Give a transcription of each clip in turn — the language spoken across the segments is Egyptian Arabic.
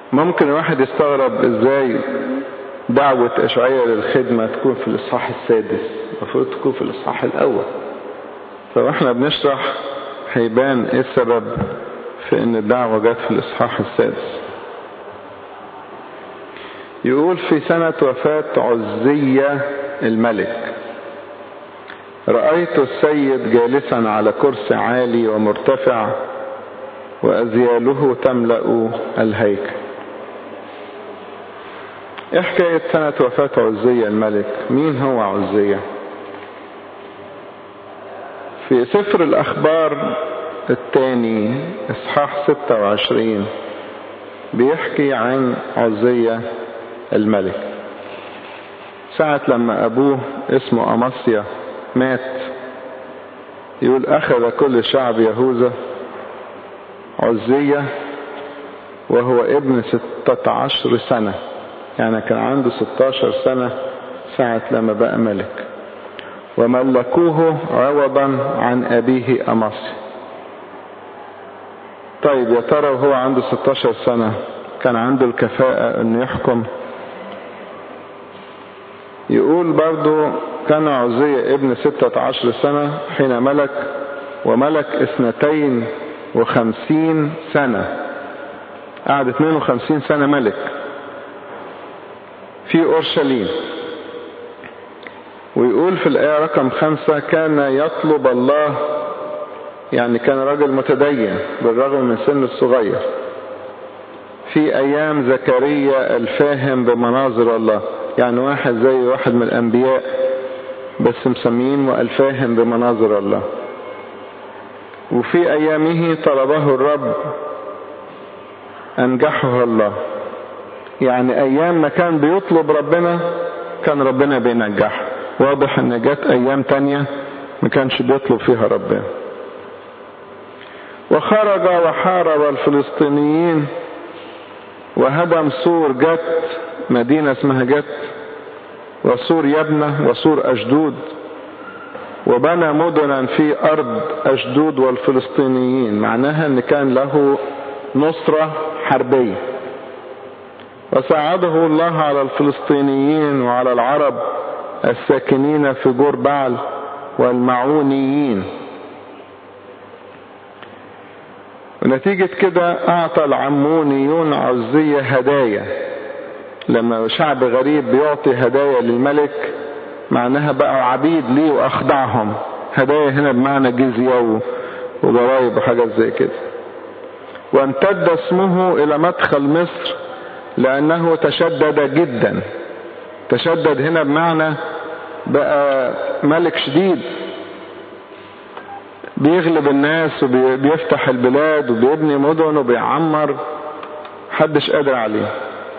ممكن الواحد يستغرب ازاي دعوة اشعياء للخدمة تكون في الاصحاح السادس المفروض تكون في الاصحاح الاول فاحنا بنشرح هيبان ايه السبب في ان الدعوة جت في الاصحاح السادس يقول في سنة وفاة عزية الملك رأيت السيد جالسا على كرسي عالي ومرتفع وأزياله تملأ الهيكل ايه حكاية سنة وفاة عزية الملك مين هو عزية في سفر الأخبار الثاني إصحاح 26 بيحكي عن عزية الملك ساعة لما أبوه اسمه أمصيا مات يقول أخذ كل شعب يهوذا عزية وهو ابن ستة عشر سنة يعني كان عنده ستاشر سنة ساعة لما بقى ملك وملكوه عوضا عن أبيه أمصي طيب يا ترى وهو عنده ستاشر سنة كان عنده الكفاءة انه يحكم يقول برضو كان عزية ابن ستة عشر سنة حين ملك وملك اثنتين وخمسين سنة قعد 52 سنة ملك في أورشليم ويقول في الآية رقم خمسة كان يطلب الله يعني كان راجل متدين بالرغم من سنه الصغير في أيام زكريا الفاهم بمناظر الله يعني واحد زي واحد من الأنبياء بس مسمين والفاهم بمناظر الله وفي أيامه طلبه الرب أنجحه الله يعني أيام ما كان بيطلب ربنا كان ربنا بينجحه واضح ان جت أيام تانية ما كانش بيطلب فيها ربنا وخرج وحارب الفلسطينيين وهدم سور جت مدينة اسمها جت وسور يبنى وسور أشدود وبنى مدنا في أرض أشدود والفلسطينيين معناها أن كان له نصرة حربية وساعده الله على الفلسطينيين وعلى العرب الساكنين في جور بعل والمعونيين ونتيجة كده أعطى العمونيون عزية هدايا لما شعب غريب بيعطي هدايا للملك معناها بقوا عبيد ليه وأخضعهم هدايا هنا بمعنى جزية وضرائب وحاجات زي كده وامتد اسمه إلى مدخل مصر لأنه تشدد جدا تشدد هنا بمعنى بقى ملك شديد بيغلب الناس وبيفتح البلاد وبيبني مدن وبيعمر محدش قادر عليه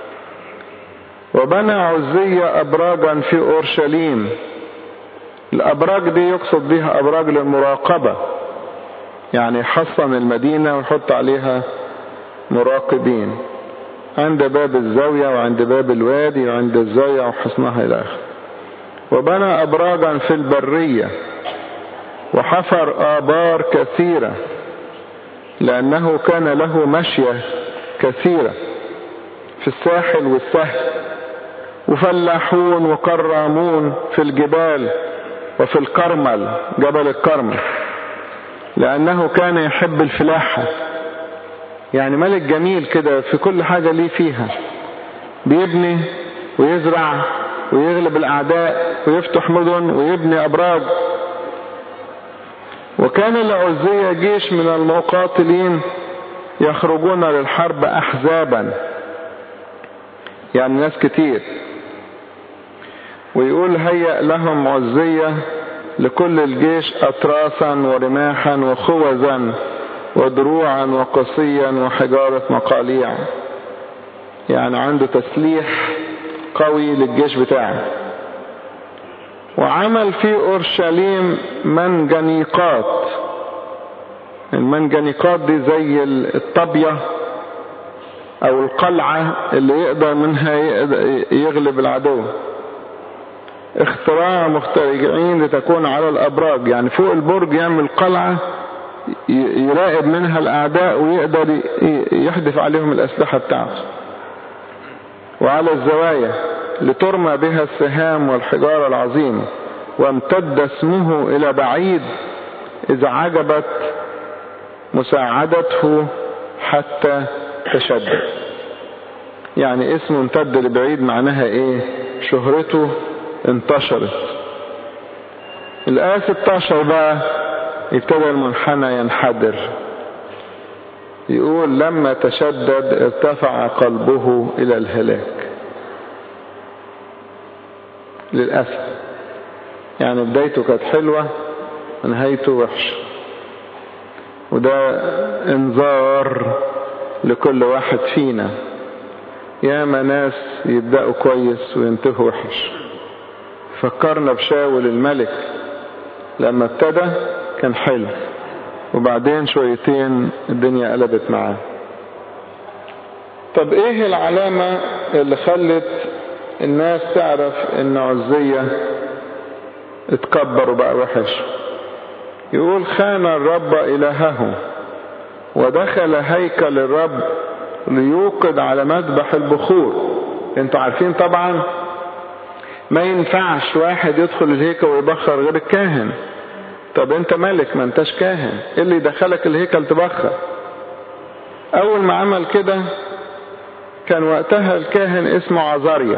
وبنى عزية أبراجا في أورشليم الأبراج دي يقصد بها أبراج للمراقبة يعني يحصن المدينة ويحط عليها مراقبين عند باب الزاوية وعند باب الوادي وعند الزاوية وحصنها إلى آخره وبنى أبراجا في البرية وحفر آبار كثيرة لأنه كان له مشية كثيرة في الساحل والسهل وفلاحون وكرامون في الجبال وفي الكرمل جبل الكرمل لأنه كان يحب الفلاحة يعني ملك جميل كده في كل حاجة ليه فيها بيبني ويزرع ويغلب الأعداء ويفتح مدن ويبني أبراج وكان لعزية جيش من المقاتلين يخرجون للحرب أحزابا يعني ناس كتير ويقول هيأ لهم عزية لكل الجيش أطراسا ورماحا وخوزا ودروعا وقصيا وحجارة مقاليع يعني عنده تسليح قوي للجيش بتاعه وعمل في أورشليم منجنيقات المنجنيقات دي زي الطبية أو القلعة اللي يقدر منها يغلب العدو اختراع مخترعين لتكون على الأبراج يعني فوق البرج يعمل قلعة يراقب منها الأعداء ويقدر يحدث عليهم الأسلحة بتاعته وعلى الزوايا لترمى بها السهام والحجارة العظيمة وامتد اسمه إلى بعيد إذا عجبت مساعدته حتى تشدد يعني اسمه امتد لبعيد معناها ايه شهرته انتشرت الآية 16 بقى ابتدى المنحنى ينحدر يقول لما تشدد ارتفع قلبه إلى الهلاك للأسف يعني بدايته كانت حلوة ونهايته وحشة وده انذار لكل واحد فينا ياما ناس يبدأوا كويس وينتهوا وحش فكرنا بشاول الملك لما ابتدى كان حلو وبعدين شويتين الدنيا قلبت معاه طب ايه العلامة اللي خلت الناس تعرف ان عزية اتكبر وبقى وحش يقول خان الرب الهه ودخل هيكل الرب ليوقد على مذبح البخور انتوا عارفين طبعا ما ينفعش واحد يدخل الهيكل ويبخر غير الكاهن طب انت ملك ما انتش كاهن ايه اللي دخلك الهيكل تبخر اول ما عمل كده كان وقتها الكاهن اسمه عزاريا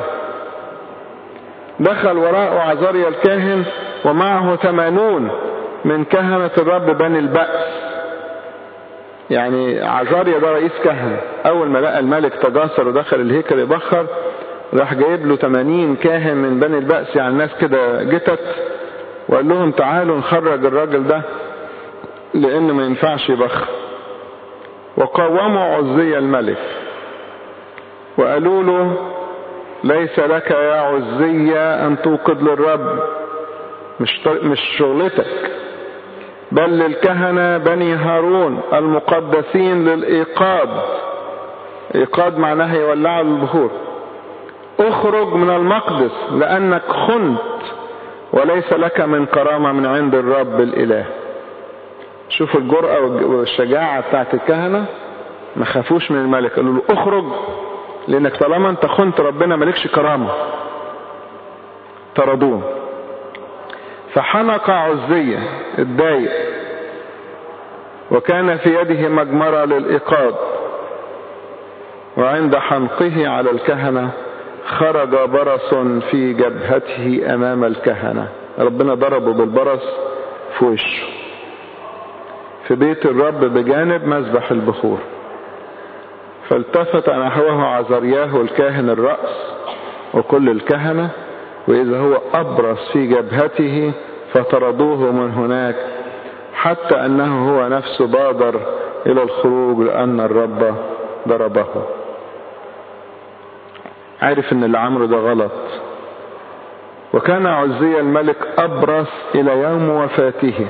دخل وراءه عزاريا الكاهن ومعه ثمانون من كهنة الرب بني البأس يعني عزاريا ده رئيس كهنة اول ما لقى الملك تجاسر ودخل الهيكل يبخر راح جايب له 80 كاهن من بني البأس يعني ناس كده جتت وقال لهم تعالوا نخرج الراجل ده لان ما ينفعش يبخر وقوموا عزية الملك وقالوا له ليس لك يا عزية ان توقد للرب مش, مش شغلتك بل للكهنة بني هارون المقدسين للإيقاد إيقاد معناها يولعوا البخور اخرج من المقدس لأنك خنت وليس لك من كرامة من عند الرب الإله شوف الجرأة والشجاعة بتاعت الكهنة ما خافوش من الملك قالوا له اخرج لانك طالما انت خنت ربنا مالكش كرامة طردوه فحنق عزية اتضايق وكان في يده مجمرة للإيقاد وعند حنقه على الكهنة خرج برص في جبهته أمام الكهنة ربنا ضربه بالبرص في وشه في بيت الرب بجانب مذبح البخور فالتفت نحوه عزرياه الكاهن الرأس وكل الكهنة وإذا هو أبرص في جبهته فطردوه من هناك حتى أنه هو نفسه بادر إلى الخروج لأن الرب ضربه عارف ان اللي عمله ده غلط وكان عزي الملك أبرص إلى يوم وفاته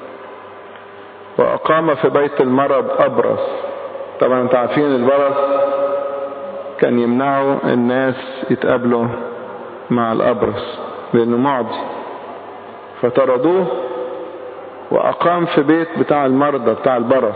وأقام في بيت المرض أبرص طبعا انتوا عارفين البرص كان يمنعوا الناس يتقابلوا مع الأبرص لأنه معدي فطردوه وأقام في بيت بتاع المرضى بتاع البرص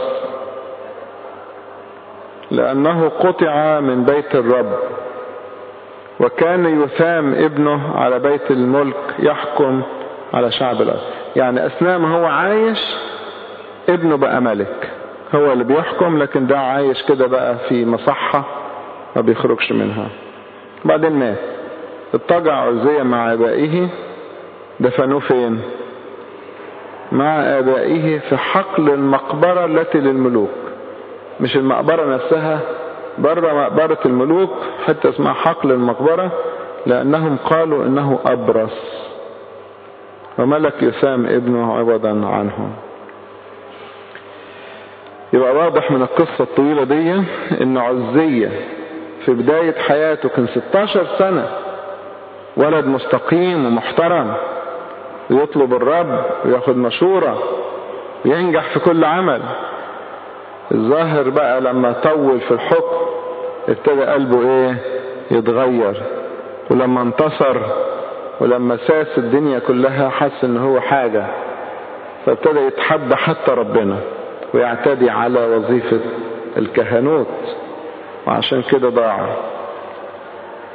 لأنه قطع من بيت الرب وكان يثام ابنه على بيت الملك يحكم على شعب الأرض يعني أثناء ما هو عايش ابنه بقى ملك هو اللي بيحكم لكن ده عايش كده بقى في مصحة ما بيخرجش منها بعدين مات اضطجع عزية مع ابائه دفنوه فين مع ابائه في حقل المقبرة التي للملوك مش المقبرة نفسها بره مقبرة الملوك حتى اسمها حقل المقبرة لأنهم قالوا إنه أبرص وملك يسام ابنه عوضا عنه يبقى واضح من القصة الطويلة دي إن عزية في بداية حياته كان 16 سنة ولد مستقيم ومحترم ويطلب الرب وياخد مشورة وينجح في كل عمل الظاهر بقى لما طول في الحكم ابتدى قلبه ايه يتغير ولما انتصر ولما ساس الدنيا كلها حس ان هو حاجة فابتدى يتحدى حتى ربنا ويعتدي على وظيفة الكهنوت وعشان كده ضاع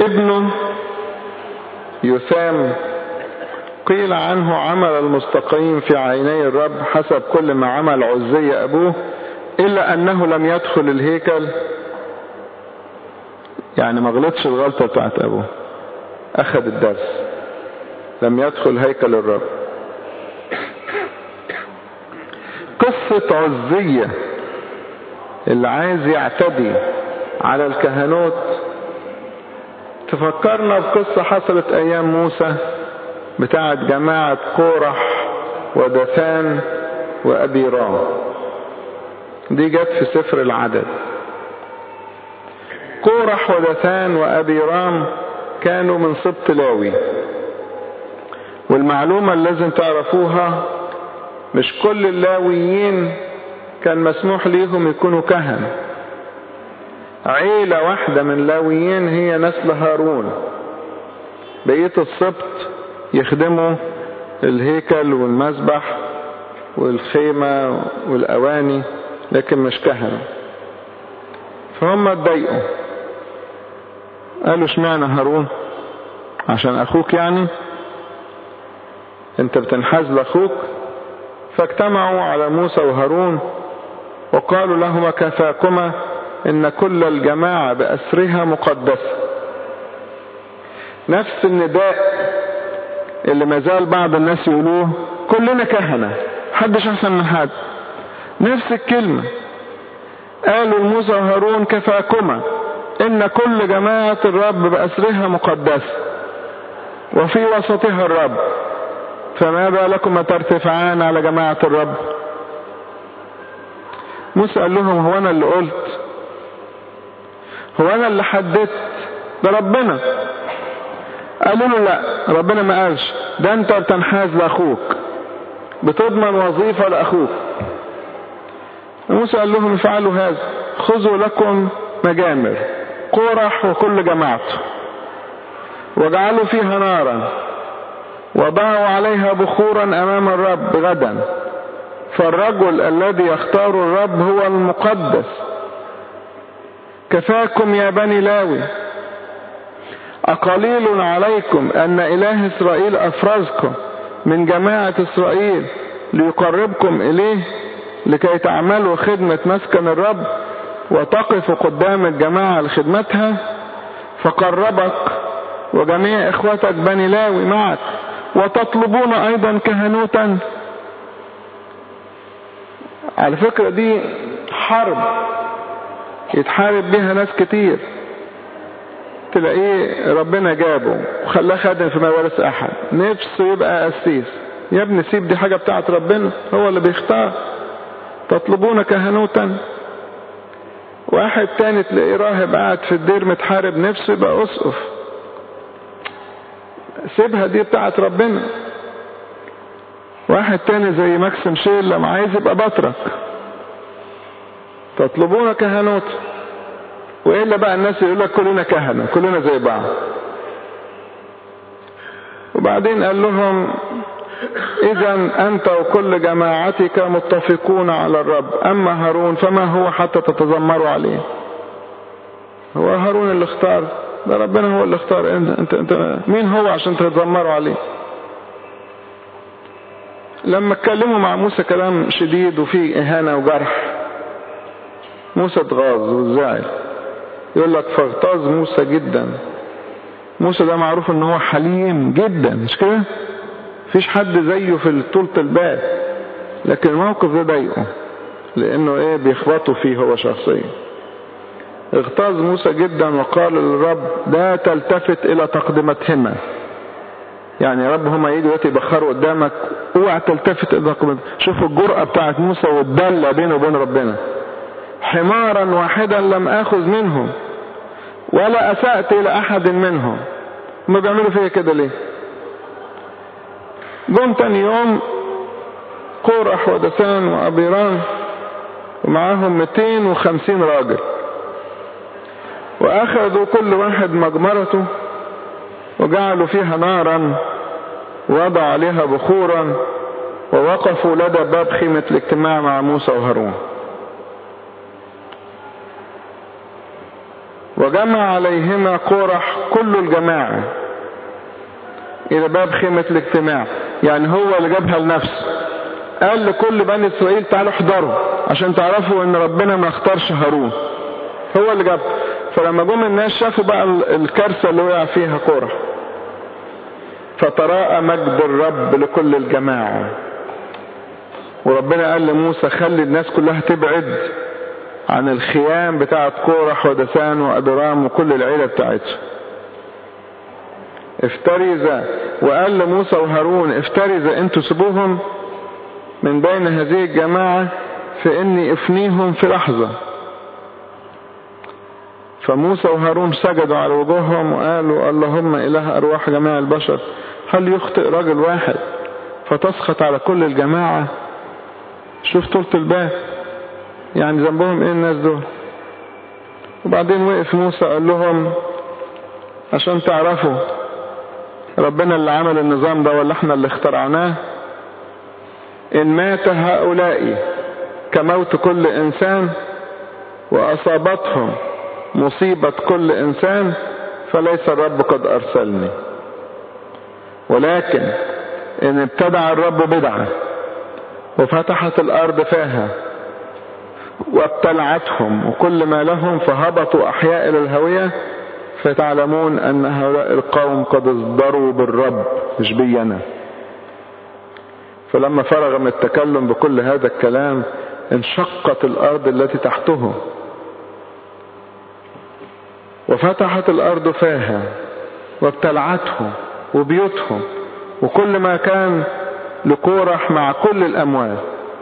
ابنه يثام قيل عنه عمل المستقيم في عيني الرب حسب كل ما عمل عزي أبوه إلا أنه لم يدخل الهيكل يعني ما غلطش الغلطة بتاعت أبوه أخذ الدرس لم يدخل هيكل الرب قصة عزية اللي عايز يعتدي على الكهنوت تفكرنا بقصة حصلت أيام موسى بتاعت جماعة كورح ودثان وأبي رام دي جت في سفر العدد كورح ودثان وأبي رام كانوا من سبط لاوي والمعلومة اللي لازم تعرفوها مش كل اللاويين كان مسموح ليهم يكونوا كهنة عيلة واحدة من اللاويين هي نسل هارون بقية السبط يخدموا الهيكل والمسبح والخيمة والأواني لكن مش كهنة فهم اتضايقوا قالوا اشمعنى هارون عشان اخوك يعني انت بتنحاز لاخوك فاجتمعوا على موسى وهارون وقالوا لهما كفاكما ان كل الجماعة بأسرها مقدسة نفس النداء اللي ما زال بعض الناس يقولوه كلنا كهنة حدش احسن من حد نفس الكلمة قالوا لموسى وهارون كفاكما ان كل جماعة الرب بأسرها مقدسة وفي وسطها الرب فما بالكم ترتفعان على جماعة الرب موسى قال لهم هو انا اللي قلت هو انا اللي حددت ده ربنا قالوا له لا ربنا ما قالش ده انت بتنحاز لاخوك بتضمن وظيفة لاخوك موسى قال لهم افعلوا هذا خذوا لكم مجامر قرح وكل جماعته واجعلوا فيها نارا وضعوا عليها بخورا امام الرب غدا فالرجل الذي يختار الرب هو المقدس كفاكم يا بني لاوي أقليل عليكم أن إله إسرائيل أفرزكم من جماعة إسرائيل ليقربكم إليه لكي تعملوا خدمة مسكن الرب وتقفوا قدام الجماعة لخدمتها فقربك وجميع إخوتك بني لاوي معك وتطلبون أيضا كهنوتا على فكرة دي حرب يتحارب بها ناس كتير تلاقيه ربنا جابه وخلاه خادم في موارث احد نفسه يبقى قسيس يا ابني سيب دي حاجة بتاعت ربنا هو اللي بيختار تطلبون كهنوتا واحد تاني تلاقيه راهب قاعد في الدير متحارب نفسه يبقى اسقف سيبها دي بتاعت ربنا واحد تاني زي ماكسيم شيل لما عايز يبقى بطرك تطلبون كهنوت وإلا بقى الناس يقول لك كلنا كهنة كلنا زي بعض وبعدين قال لهم إذا أنت وكل جماعتك متفقون على الرب أما هارون فما هو حتى تتذمروا عليه هو هارون اللي اختار ده ربنا هو اللي اختار انت, انت, انت مين هو عشان تتذمروا عليه لما اتكلموا مع موسى كلام شديد وفيه اهانة وجرح موسى اتغاظ وزعل يقول لك فاغتاظ موسى جدا موسى ده معروف ان هو حليم جدا مش كده مفيش حد زيه في طولة البال لكن الموقف ده ضايقه لانه ايه بيخبطوا فيه هو شخصيا اغتاظ موسى جدا وقال للرب لا تلتفت الى تقدمتهما يعني يا رب هما يجوا دلوقتي يبخروا قدامك اوعى تلتفت الى تقدمت شوفوا الجرأة بتاعت موسى والدالة بينه وبين ربنا حمارا واحدا لم اخذ منهم ولا اسأت الى احد منهم هما بيعملوا فيا كده ليه جم تاني يوم قورح ودسان وابيران ومعاهم 250 راجل واخذوا كل واحد مجمرته وجعلوا فيها نارا ووضعوا عليها بخورا ووقفوا لدى باب خيمة الاجتماع مع موسى وهارون وجمع عليهما قرح كل الجماعة إلى باب خيمة الاجتماع يعني هو اللي جابها لنفسه قال لكل بني إسرائيل تعالوا احضروا عشان تعرفوا ان ربنا ما اختارش هارون هو اللي جابها فلما جم الناس شافوا بقى الكارثة اللي وقع فيها قرح فتراءى مجد الرب لكل الجماعة وربنا قال لموسى خلي الناس كلها تبعد عن الخيام بتاعة كورح ودسان وأدرام وكل العيلة بتاعتهم افترز وقال لموسى وهارون افترز انتوا سيبوهم من بين هذه الجماعة فإني افنيهم في لحظة فموسى وهارون سجدوا على وجوههم وقالوا اللهم إله أرواح جميع البشر هل يخطئ رجل واحد فتسخط على كل الجماعة شوف طولة الباب يعني ذنبهم ايه الناس دول وبعدين وقف موسى قال لهم عشان تعرفوا ربنا اللي عمل النظام ده ولا احنا اللي اخترعناه ان مات هؤلاء كموت كل انسان واصابتهم مصيبة كل انسان فليس الرب قد ارسلني ولكن ان ابتدع الرب بدعة وفتحت الارض فاها وابتلعتهم وكل ما لهم فهبطوا احياء الى الهوية فتعلمون ان هؤلاء القوم قد اصدروا بالرب مش بي انا فلما فرغ من التكلم بكل هذا الكلام انشقت الارض التي تحتهم وفتحت الارض فاها وابتلعتهم وبيوتهم وكل ما كان لكورح مع كل الاموال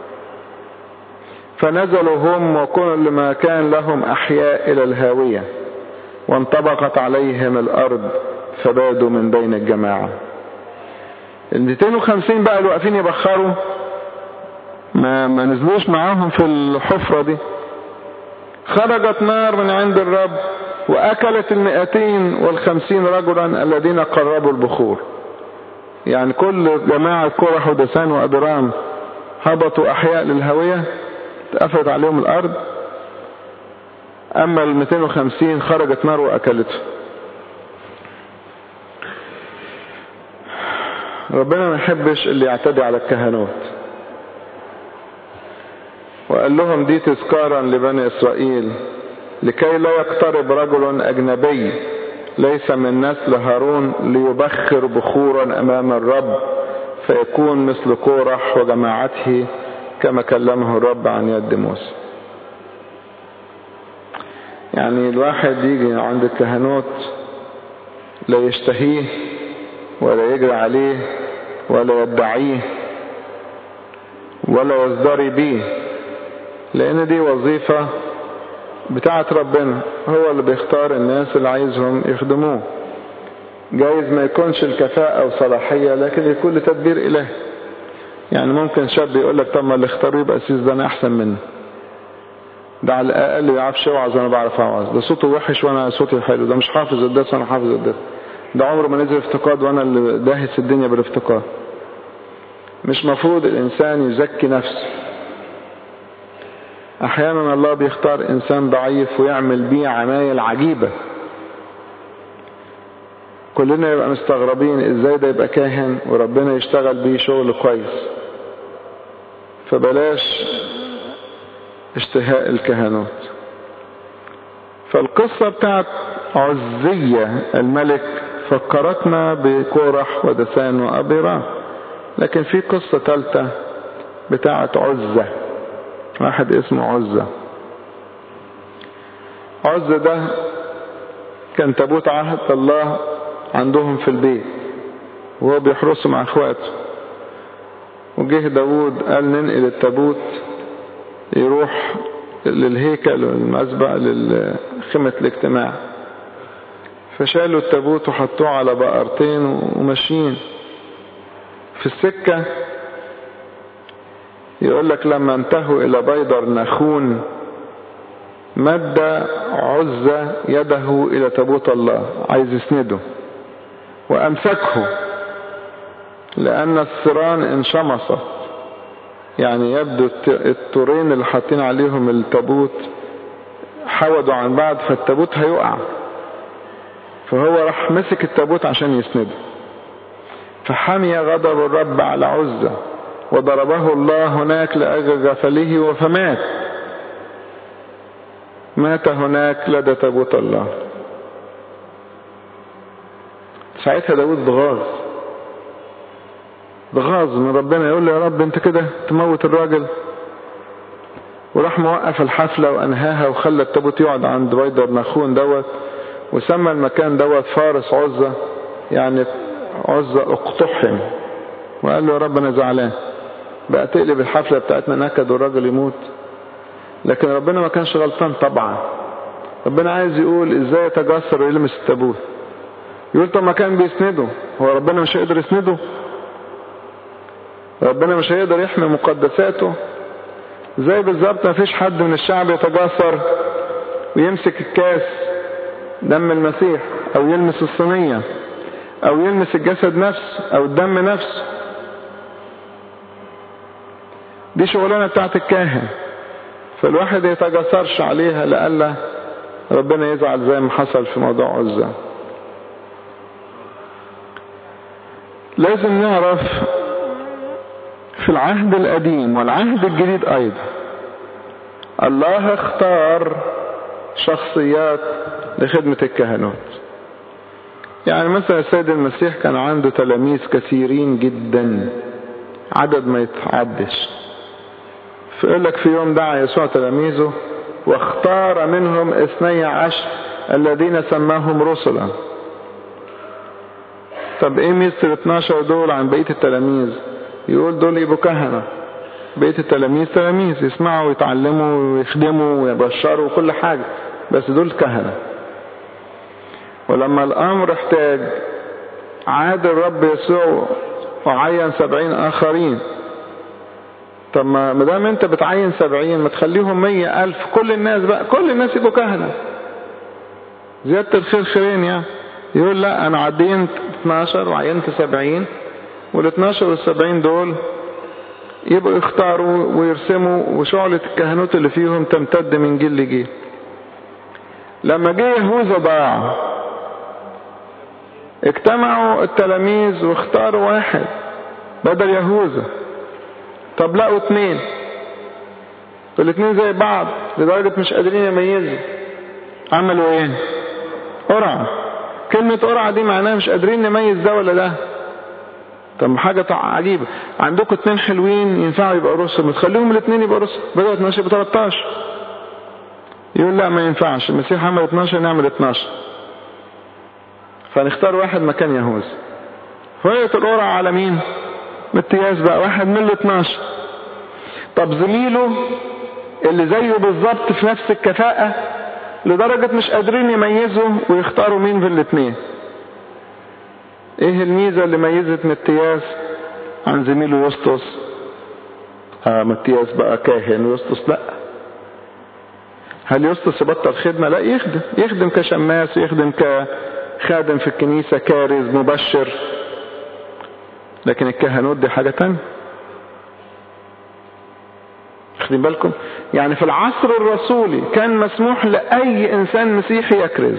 فنزلوا هم وكل ما كان لهم احياء الى الهاوية وانطبقت عليهم الارض فبادوا من بين الجماعة ال 250 بقى اللي واقفين يبخروا ما, ما نزلوش معاهم في الحفرة دي خرجت نار من عند الرب واكلت المئتين والخمسين رجلا الذين قربوا البخور يعني كل جماعة كرح ودسان وأدرام هبطوا أحياء للهوية اتقفلت عليهم الأرض أما ال 250 خرجت نار وأكلته ربنا ما يحبش اللي يعتدي على الكهنوت وقال لهم دي تذكارا لبني إسرائيل لكي لا يقترب رجل أجنبي ليس من نسل هارون ليبخر بخورا أمام الرب فيكون مثل كورح وجماعته كما كلمه الرب عن يد موسى يعني الواحد يجي عند الكهنوت لا يشتهيه ولا يجري عليه ولا يدعيه ولا يزدري بيه لان دي وظيفة بتاعت ربنا هو اللي بيختار الناس اللي عايزهم يخدموه جايز ما يكونش الكفاءة وصلاحية لكن يكون لتدبير إلهي يعني ممكن شاب يقول لك طب ما اللي اختاروه يبقى سيس ده انا احسن منه ده على الاقل ما يعرفش يوعظ وانا بعرف اوعظ ده صوته وحش وانا صوتي حلو ده مش حافظ الدرس وانا حافظ الدرس ده عمره ما نزل افتقاد وانا اللي داهس الدنيا بالافتقاد مش مفروض الانسان يزكي نفسه احيانا الله بيختار انسان ضعيف ويعمل بيه عمايل عجيبة كلنا يبقى مستغربين ازاي ده يبقى كاهن وربنا يشتغل بيه شغل كويس فبلاش اشتهاء الكهنوت فالقصة بتاعت عزية الملك فكرتنا بكورح ودسان وأبيرام لكن في قصة ثالثة بتاعت عزة واحد اسمه عزة عزة ده كان تابوت عهد الله عندهم في البيت وهو بيحرسه مع اخواته وجه داود قال ننقل التابوت يروح للهيكل والمسبح لخيمة الاجتماع فشالوا التابوت وحطوه على بقرتين وماشيين في السكة يقول لك لما انتهوا الى بيدر نخون مد عزة يده الى تابوت الله عايز يسنده وامسكه لان الثيران انشمصت يعني يبدو الطورين اللي حاطين عليهم التابوت تحودوا عن بعض فالتابوت هيقع فهو راح مسك التابوت عشان يسنده فحمي غضب الرب على عزة وضربه الله هناك لأجل غفله فمات مات هناك لدى تابوت الله ساعتها داود ضغاظ ضغاظ من ربنا يقول له يا رب انت كده تموت الراجل وراح موقف الحفلة وانهاها وخلى التابوت يقعد عند بيدر نخون دوت وسمى المكان دوت فارس عزة يعني عزة اقتحم وقال له يا رب انا زعلان بقى تقلب الحفلة بتاعتنا نكد والراجل يموت لكن ربنا ما كانش غلطان طبعا ربنا عايز يقول ازاي يتجسر ويلمس التابوت يقول طب ما كان بيسنده هو ربنا مش هيقدر يسنده ربنا مش هيقدر يحمي مقدساته زي بالظبط ما فيش حد من الشعب يتجسر ويمسك الكاس دم المسيح او يلمس الصينية او يلمس الجسد نفسه او الدم نفسه دي شغلانة بتاعت الكاهن فالواحد يتجسرش عليها لألا ربنا يزعل زي ما حصل في موضوع عزة لازم نعرف في العهد القديم والعهد الجديد أيضا الله اختار شخصيات لخدمة الكهنوت يعني مثلا السيد المسيح كان عنده تلاميذ كثيرين جدا عدد ما يتعدش فيقول لك في يوم دعا يسوع تلاميذه واختار منهم اثني عشر الذين سماهم رسلا طب ايه ميزة ال 12 دول عن بقية التلاميذ يقول دول يبقوا كهنة بقية التلاميذ تلاميذ يسمعوا ويتعلموا ويخدموا ويبشروا وكل حاجة بس دول كهنة ولما الامر احتاج عاد الرب يسوع وعين سبعين اخرين طب ما دام انت بتعين سبعين ما تخليهم مية الف كل الناس بقى كل الناس يبقوا كهنة زيادة الخير خيرين يعني يقول لا انا عديت 12 وعينت 70 وال 12 وال 70 دول يبقوا يختاروا ويرسموا وشعلة الكهنوت اللي فيهم تمتد من جيل لجيل لما جه يهوذا ضاع اجتمعوا التلاميذ واختاروا واحد بدل يهوذا طب لقوا اتنين الاتنين زي بعض لدرجة مش قادرين يميزوا عملوا ايه قرعة كلمة قرعة دي معناها مش قادرين نميز ده ولا ده طب حاجة عجيبة عندكم اتنين حلوين ينفعوا يبقى رسل ما تخليهم الاتنين يبقى رسل بدأوا 12 يبقى 13 يقول لا ما ينفعش المسيح عمل 12 نعمل 12 فنختار واحد مكان يهوذا فوقت القرعة على مين متياس بقى واحد من ال 12 طب زميله اللي زيه بالظبط في نفس الكفاءة لدرجة مش قادرين يميزوا ويختاروا مين في الاثنين ايه الميزة اللي ميزت متياس عن زميله يسطس اه متياس بقى كاهن ويسطس لا هل يسطس يبطل خدمة لا يخدم يخدم كشماس يخدم كخادم في الكنيسة كارز مبشر لكن الكهنوت دي حاجة تانية واخدين بالكم يعني في العصر الرسولي كان مسموح لأي إنسان مسيحي يكرز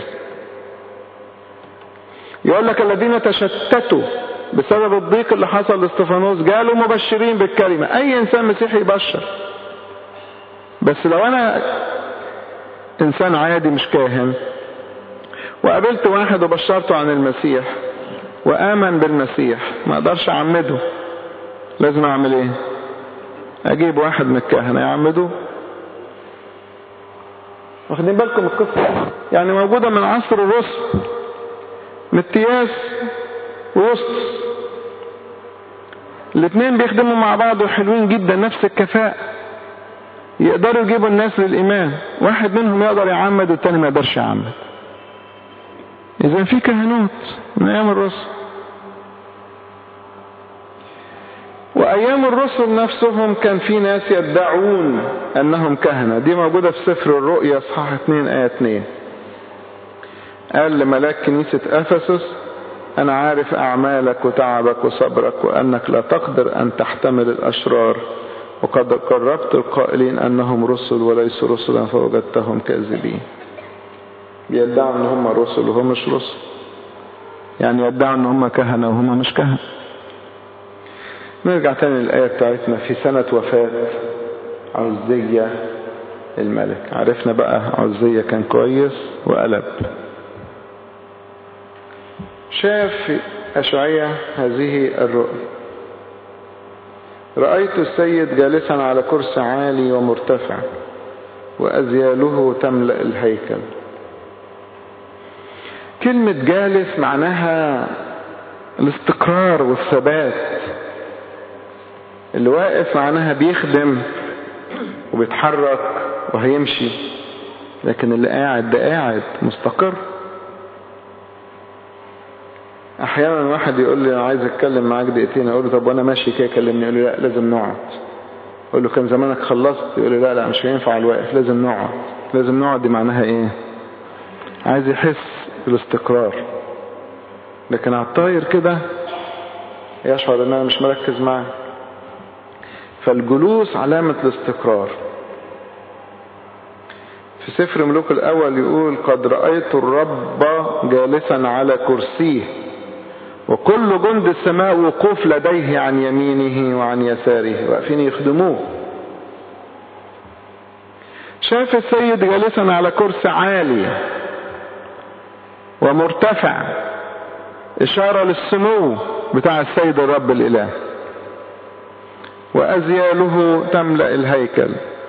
يقول لك الذين تشتتوا بسبب الضيق اللي حصل لاستفانوس جالوا مبشرين بالكلمة أي إنسان مسيحي يبشر بس لو أنا إنسان عادي مش كاهن وقابلت واحد وبشرته عن المسيح وآمن بالمسيح ما أقدرش أعمده لازم أعمل إيه أجيب واحد من الكهنة يعمده واخدين بالكم القصة يعني موجودة من عصر الرسل متياس ووسطس الاثنين بيخدموا مع بعض وحلوين جدا نفس الكفاءة يقدروا يجيبوا الناس للإيمان واحد منهم يقدر يعمد والتاني ما يقدرش يعمد إذا في كهنوت من أيام الرسل وأيام الرسل نفسهم كان في ناس يدعون أنهم كهنة دي موجودة في سفر الرؤيا صحاح 2 آية 2 قال لملاك كنيسة أفسس أنا عارف أعمالك وتعبك وصبرك وأنك لا تقدر أن تحتمل الأشرار وقد قربت القائلين أنهم رسل وليسوا رسلا فوجدتهم كاذبين بيدعوا ان هم رسل وهم مش رسل يعني يدعوا ان هم كهنة وهم مش كهنة نرجع تاني للآية بتاعتنا في سنة وفاة عزية الملك عرفنا بقى عزية كان كويس وقلب شاف أشعية هذه الرؤية رأيت السيد جالسا على كرسي عالي ومرتفع وأزياله تملأ الهيكل كلمة جالس معناها الاستقرار والثبات اللي واقف معناها بيخدم وبيتحرك وهيمشي لكن اللي قاعد ده قاعد مستقر احيانا واحد يقول لي انا عايز اتكلم معاك دقيقتين اقول له طب وانا ماشي كده كلمني يقول لي لا لازم نقعد اقول له كان زمانك خلصت يقول لي لا لا مش هينفع الواقف لازم نقعد لازم نقعد دي معناها ايه عايز يحس بالاستقرار لكن على الطاير كده يشعر ان انا مش مركز معاه فالجلوس علامة الاستقرار في سفر ملوك الأول يقول قد رأيت الرب جالسا على كرسيه وكل جند السماء وقوف لديه عن يمينه وعن يساره واقفين يخدموه شاف السيد جالسا على كرسي عالي ومرتفع إشارة للسمو بتاع السيد الرب الإله وأزياله تملأ الهيكل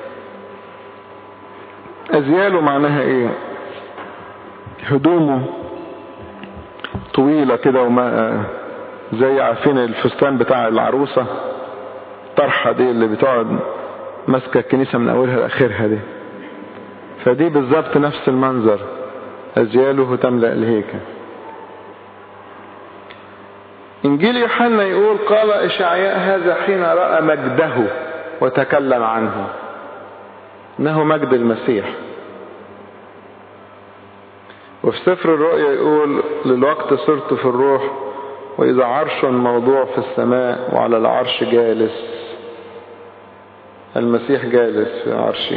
أزياله معناها إيه هدومه طويلة كده وما زي عارفين الفستان بتاع العروسة الطرحة دي اللي بتقعد ماسكة الكنيسة من أولها لآخرها دي فدي بالظبط نفس المنظر أزياله تملأ الهيكل إنجيل يوحنا يقول قال إشعياء هذا حين رأى مجده وتكلم عنه إنه مجد المسيح وفي سفر الرؤيا يقول للوقت صرت في الروح وإذا عرش موضوع في السماء وعلى العرش جالس المسيح جالس في عرشه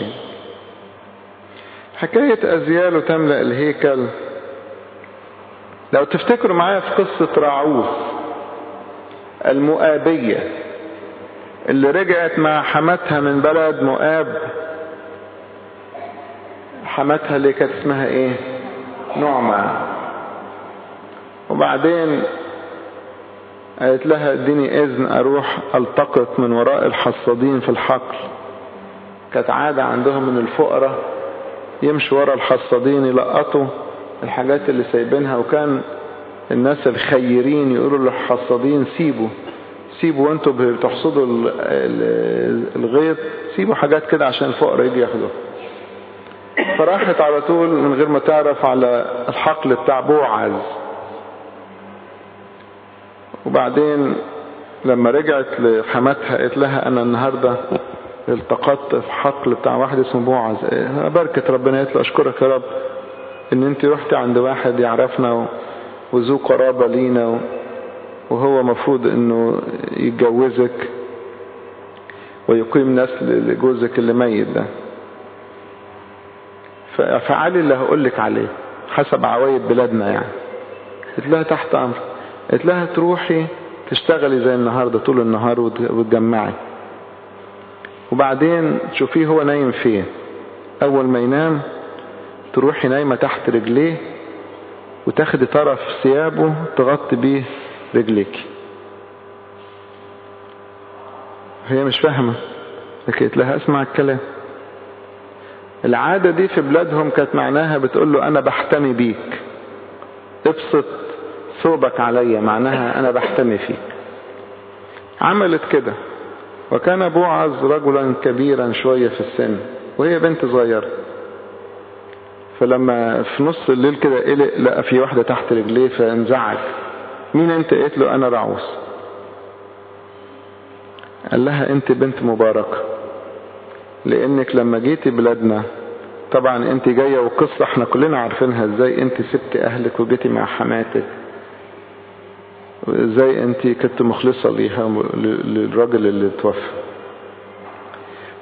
حكاية أزياله تملأ الهيكل لو تفتكروا معايا في قصة راعوث المؤابية اللي رجعت مع حماتها من بلد مؤاب حماتها اللي كانت اسمها ايه نعمة وبعدين قالت لها اديني اذن اروح التقط من وراء الحصادين في الحقل كانت عادة عندهم من الفقراء يمشوا ورا الحصادين يلقطوا الحاجات اللي سايبينها وكان الناس الخيرين يقولوا للحصادين سيبوا سيبوا وانتوا بتحصدوا الغيط سيبوا حاجات كده عشان الفقراء يجي ياخدوها فراحت على طول من غير ما تعرف على الحقل بتاع بوعز وبعدين لما رجعت لحماتها قالت لها انا النهارده التقطت في حقل بتاع واحد اسمه بوعز بركة ربنا قالت له اشكرك يا رب ان انت رحتي عند واحد يعرفنا وذو قرابة لينا وهو مفروض انه يتجوزك ويقيم نسل لجوزك اللي ميت ده فافعلي اللي هقول لك عليه حسب عوايد بلادنا يعني قلت لها تحت امر قلت لها تروحي تشتغلي زي النهاردة طول النهار وتجمعي وبعدين تشوفيه هو نايم فين اول ما ينام تروحي نايمة تحت رجليه وتاخدي طرف ثيابه تغطي بيه رجليك هي مش فاهمة لكن قلت لها اسمع الكلام العادة دي في بلادهم كانت معناها بتقول له انا بحتمي بيك ابسط ثوبك عليا معناها انا بحتمي فيك عملت كده وكان بوعز رجلا كبيرا شوية في السن وهي بنت صغيرة فلما في نص الليل كده قلق لقى في واحدة تحت رجليه فانزعج مين انت قلت له انا رعوس قال لها انت بنت مباركة لانك لما جيتي بلادنا طبعا انت جاية وقصة احنا كلنا عارفينها ازاي انت سبت اهلك وجيتي مع حماتك ازاي انت كنت مخلصة ليها للراجل اللي توفى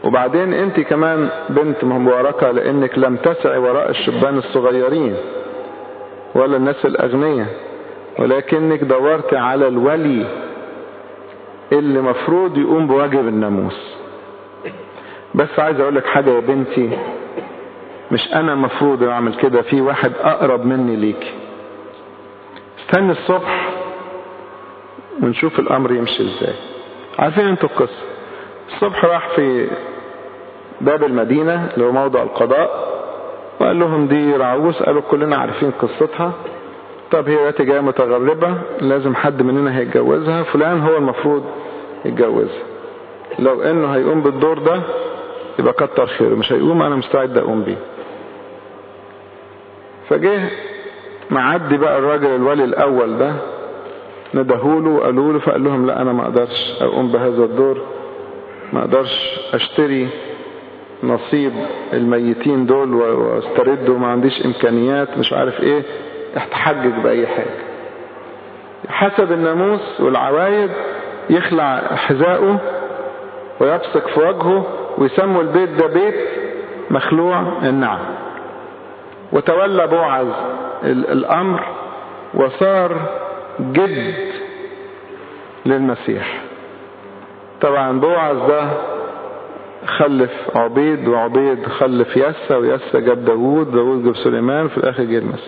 وبعدين انت كمان بنت مباركة لانك لم تسعي وراء الشبان الصغيرين ولا الناس الاغنياء ولكنك دورت على الولي اللي مفروض يقوم بواجب الناموس بس عايز اقول لك حاجة يا بنتي مش انا مفروض اعمل كده في واحد اقرب مني ليك استنى الصبح ونشوف الامر يمشي ازاي عارفين انتوا القصة الصبح راح في باب المدينة اللي هو موضع القضاء وقال لهم دي رعوس قالوا كلنا عارفين قصتها طب هي دلوقتي جايه متغربة لازم حد مننا هيتجوزها فلان هو المفروض يتجوزها لو انه هيقوم بالدور ده يبقى كتر خيره مش هيقوم انا مستعد اقوم بيه فجه معدي بقى الراجل الولي الاول ده ندهوله وقالوا له فقال لهم لا انا ما اقدرش اقوم بهذا الدور ما اقدرش اشتري نصيب الميتين دول واسترد وما عنديش امكانيات مش عارف ايه احتحجج باي حاجة حسب الناموس والعوايد يخلع حذاءه ويبصق في وجهه ويسموا البيت ده بيت مخلوع النعم وتولى بوعز الامر وصار جد للمسيح طبعا بوعز ده خلف عبيد وعبيد خلف يسى ويسى جاب داوود داوود جاب سليمان في الاخر جه المسيح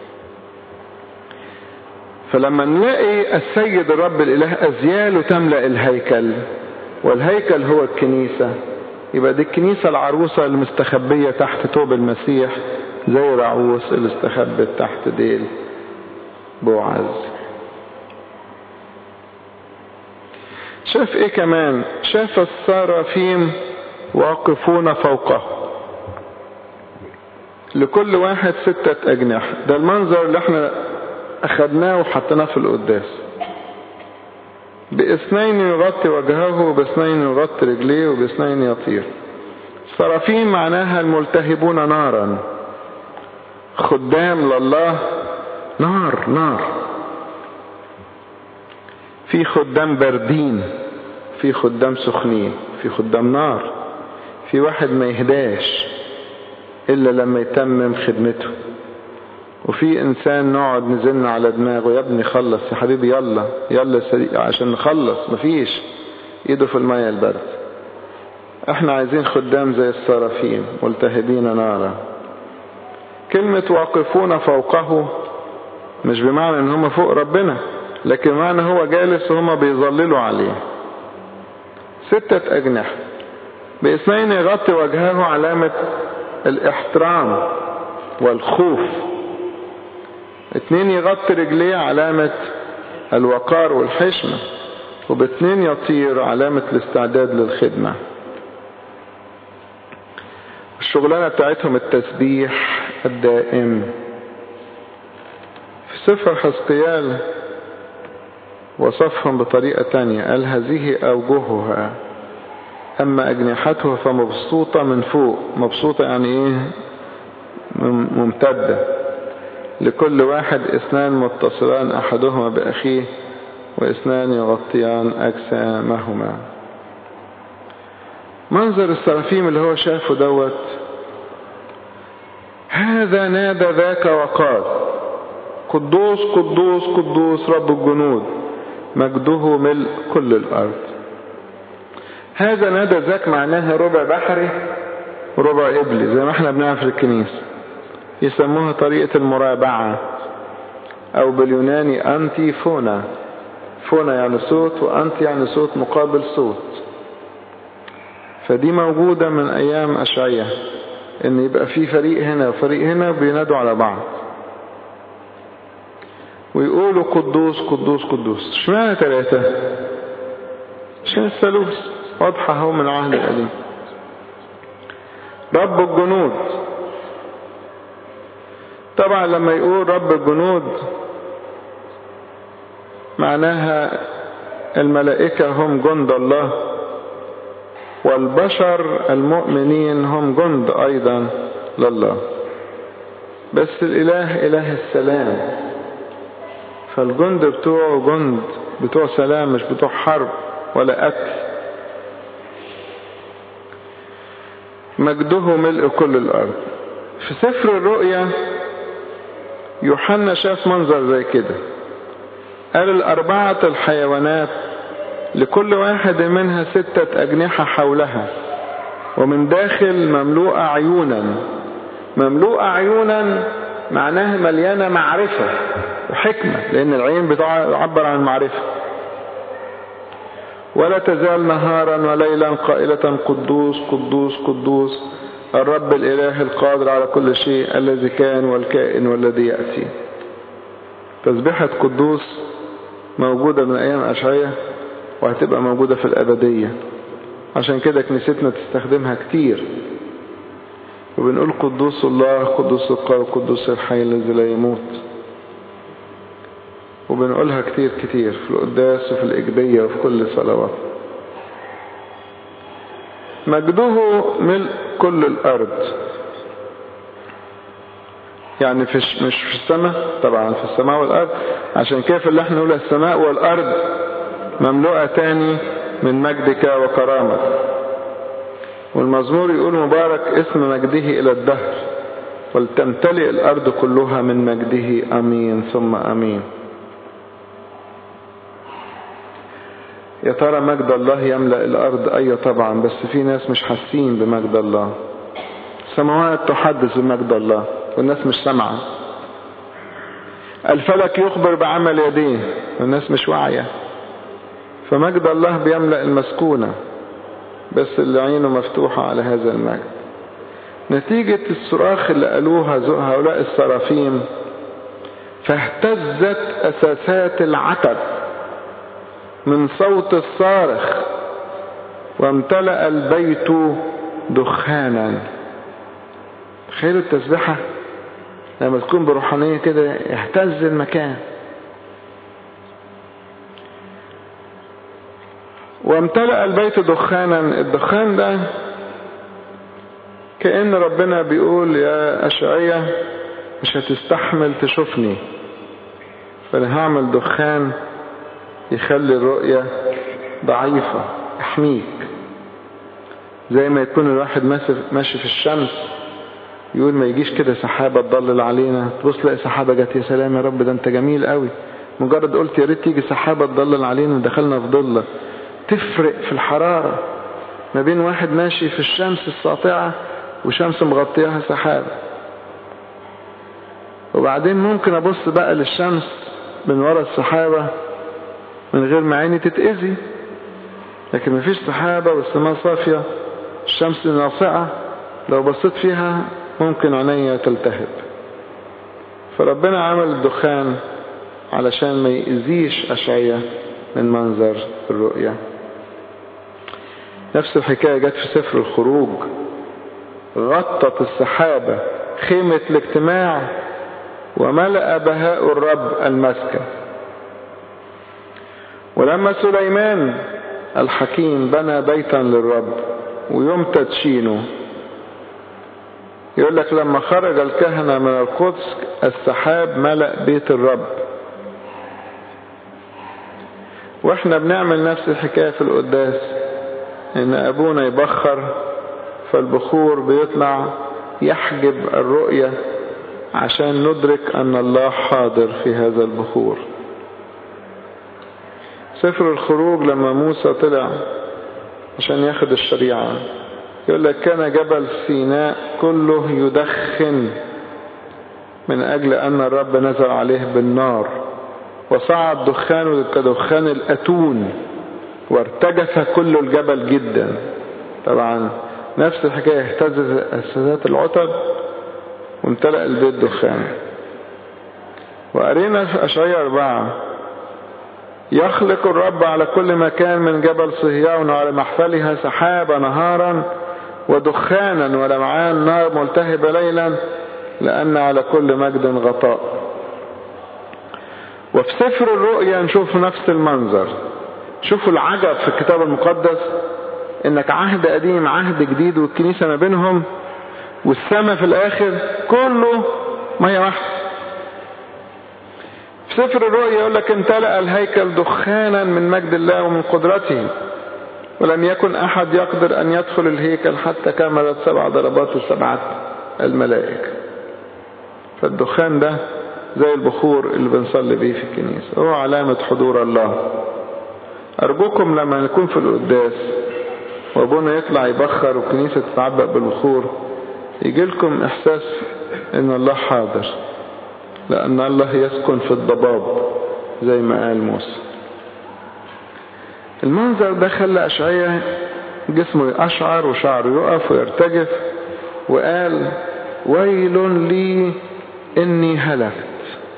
فلما نلاقي السيد الرب الاله ازياله تملأ الهيكل والهيكل هو الكنيسة يبقى دي الكنيسة العروسة المستخبية تحت توب المسيح زي رعوس اللي استخبت تحت ديل بوعز شاف ايه كمان شاف السرافيم واقفون فوقه لكل واحد ستة أجنحة ده المنظر اللي احنا أخدناه وحطيناه في القداس باثنين يغطي وجهه وباثنين يغطي رجليه وباثنين يطير السرافيم معناها الملتهبون نارا خدام لله نار نار في خدام باردين في خدام سخنين في خدام نار في واحد ما يهداش الا لما يتمم خدمته وفي انسان نقعد نزلنا على دماغه يا ابني خلص يا حبيبي يلا يلا سريع عشان نخلص مفيش ايده في المية البرد احنا عايزين خدام زي الصرافين ملتهبين نارا كلمة واقفون فوقه مش بمعنى ان هم فوق ربنا لكن معنى هو جالس وهم بيظللوا عليه ستة اجنحة باثنين يغطي وجهه علامة الاحترام والخوف اتنين يغطي رجليه علامة الوقار والحشمة وباتنين يطير علامة الاستعداد للخدمة الشغلانة بتاعتهم التسبيح الدائم في سفر حسقيال وصفهم بطريقة تانية قال هذه أوجهها أما أجنحته فمبسوطة من فوق مبسوطة يعني إيه ممتدة لكل واحد اثنان متصلان أحدهما بأخيه واثنان يغطيان أجسامهما منظر السرافيم اللي هو شافه دوت هذا نادى ذاك وقال قدوس قدوس قدوس رب الجنود مجده ملء كل الأرض هذا نادى ذاك معناها ربع بحري وربع إبلي زي ما احنا بنعرف في الكنيسة يسموها طريقة المرابعة أو باليوناني أنتي فونا فونا يعني صوت وأنتي يعني صوت مقابل صوت فدي موجودة من أيام أشعية إن يبقى في فريق هنا وفريق هنا بينادوا على بعض ويقولوا قدوس قدوس قدوس اشمعنى ثلاثة عشان الثالوث واضحة اهو من العهد القديم رب الجنود طبعا لما يقول رب الجنود معناها الملائكة هم جند الله والبشر المؤمنين هم جند أيضا لله بس الإله إله السلام فالجند بتوعه جند بتوع سلام مش بتوع حرب ولا قتل مجده ملء كل الأرض في سفر الرؤيا يوحنا شاف منظر زي كده قال الأربعة الحيوانات لكل واحد منها ستة أجنحة حولها ومن داخل مملوءة عيونا مملوءة عيونا معناها مليانة معرفة وحكمة لأن العين بتعبر عن معرفة ولا تزال نهارا وليلا قائلة قدوس قدوس قدوس الرب الإله القادر على كل شيء الذي كان والكائن والذي يأتي تسبيحة قدوس موجودة من أيام أشعية وهتبقى موجودة في الأبدية عشان كده كنيستنا تستخدمها كتير وبنقول قدوس الله قدوس القوي قدوس الحي الذي لا يموت وبنقولها كتير كتير في القداس وفي الإجبية وفي كل صلوات مجده ملء كل الأرض يعني في مش في السماء طبعا في السماء والأرض عشان كيف اللي احنا نقول السماء والأرض مملوءتان من مجدك وكرامتك والمزمور يقول مبارك اسم مجده إلى الدهر ولتمتلئ الأرض كلها من مجده أمين ثم أمين يا ترى مجد الله يملأ الأرض أي طبعا بس في ناس مش حاسين بمجد الله السماوات تحدث بمجد الله والناس مش سامعة الفلك يخبر بعمل يديه والناس مش واعية فمجد الله بيملأ المسكونة بس اللي عينه مفتوحة على هذا المجد نتيجة الصراخ اللي قالوها هؤلاء السرافيم فاهتزت أساسات العتب من صوت الصارخ وامتلأ البيت دخانا تخيلوا التسبيحة لما تكون بروحانية كده يهتز المكان وامتلأ البيت دخانا الدخان ده كأن ربنا بيقول يا أشعية مش هتستحمل تشوفني فأنا هعمل دخان يخلي الرؤية ضعيفة يحميك زي ما يكون الواحد ماشي في الشمس يقول ما يجيش كده سحابة تضلل علينا تبص تلاقي سحابة جت يا سلام يا رب ده انت جميل قوي مجرد قلت يا ريت تيجي سحابة تضلل علينا ودخلنا في ضلة تفرق في الحرارة ما بين واحد ماشي في الشمس الساطعة وشمس مغطياها سحابة وبعدين ممكن ابص بقى للشمس من ورا السحابة من غير ما عيني تتأذي لكن مفيش سحابة والسماء صافية الشمس ناصعة لو بصيت فيها ممكن عينيا تلتهب فربنا عمل الدخان علشان ما يأذيش أشعية من منظر الرؤية نفس الحكاية جت في سفر الخروج غطت السحابة خيمة الاجتماع وملأ بهاء الرب المسكن ولما سليمان الحكيم بنى بيتا للرب ويوم تدشينه يقول لك لما خرج الكهنة من القدس السحاب ملأ بيت الرب واحنا بنعمل نفس الحكاية في القداس ان ابونا يبخر فالبخور بيطلع يحجب الرؤية عشان ندرك ان الله حاضر في هذا البخور سفر الخروج لما موسى طلع عشان ياخد الشريعة يقول لك كان جبل سيناء كله يدخن من أجل أن الرب نزل عليه بالنار وصعد دخانه كدخان الأتون وارتجف كل الجبل جدا طبعا نفس الحكاية اهتزت أساسات العتب وامتلأ البيت دخان وقرينا في أشعية أربعة يخلق الرب على كل مكان من جبل صهيون وعلى محفلها سحابة نهارا ودخانا ولمعان نار ملتهبة ليلا لأن على كل مجد غطاء وفي سفر الرؤيا نشوف نفس المنظر شوفوا العجب في الكتاب المقدس انك عهد قديم عهد جديد والكنيسة ما بينهم والسماء في الاخر كله مية واحدة في سفر الرؤيا يقول لك امتلأ الهيكل دخانا من مجد الله ومن قدرته ولم يكن أحد يقدر أن يدخل الهيكل حتى كملت سبع ضربات وسبعة الملائكة فالدخان ده زي البخور اللي بنصلي بيه في الكنيسة هو علامة حضور الله أرجوكم لما نكون في القداس وابونا يطلع يبخر والكنيسة تتعبق بالبخور يجي لكم إحساس إن الله حاضر لأن الله يسكن في الضباب زي ما قال موسى المنظر ده خلى أشعية جسمه يقشعر وشعره يقف ويرتجف وقال ويل لي إني هلكت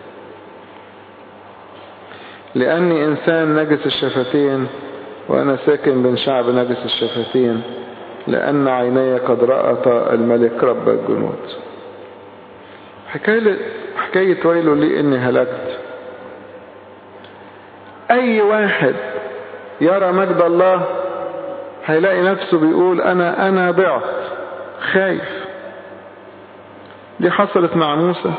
لأني إنسان نجس الشفتين وأنا ساكن بين شعب نجس الشفتين لأن عيني قد رأت الملك رب الجنود حكاية, حكاية ويل لي إني هلكت أي واحد يرى مجد الله هيلاقي نفسه بيقول أنا أنا ضعت خايف دي حصلت مع موسى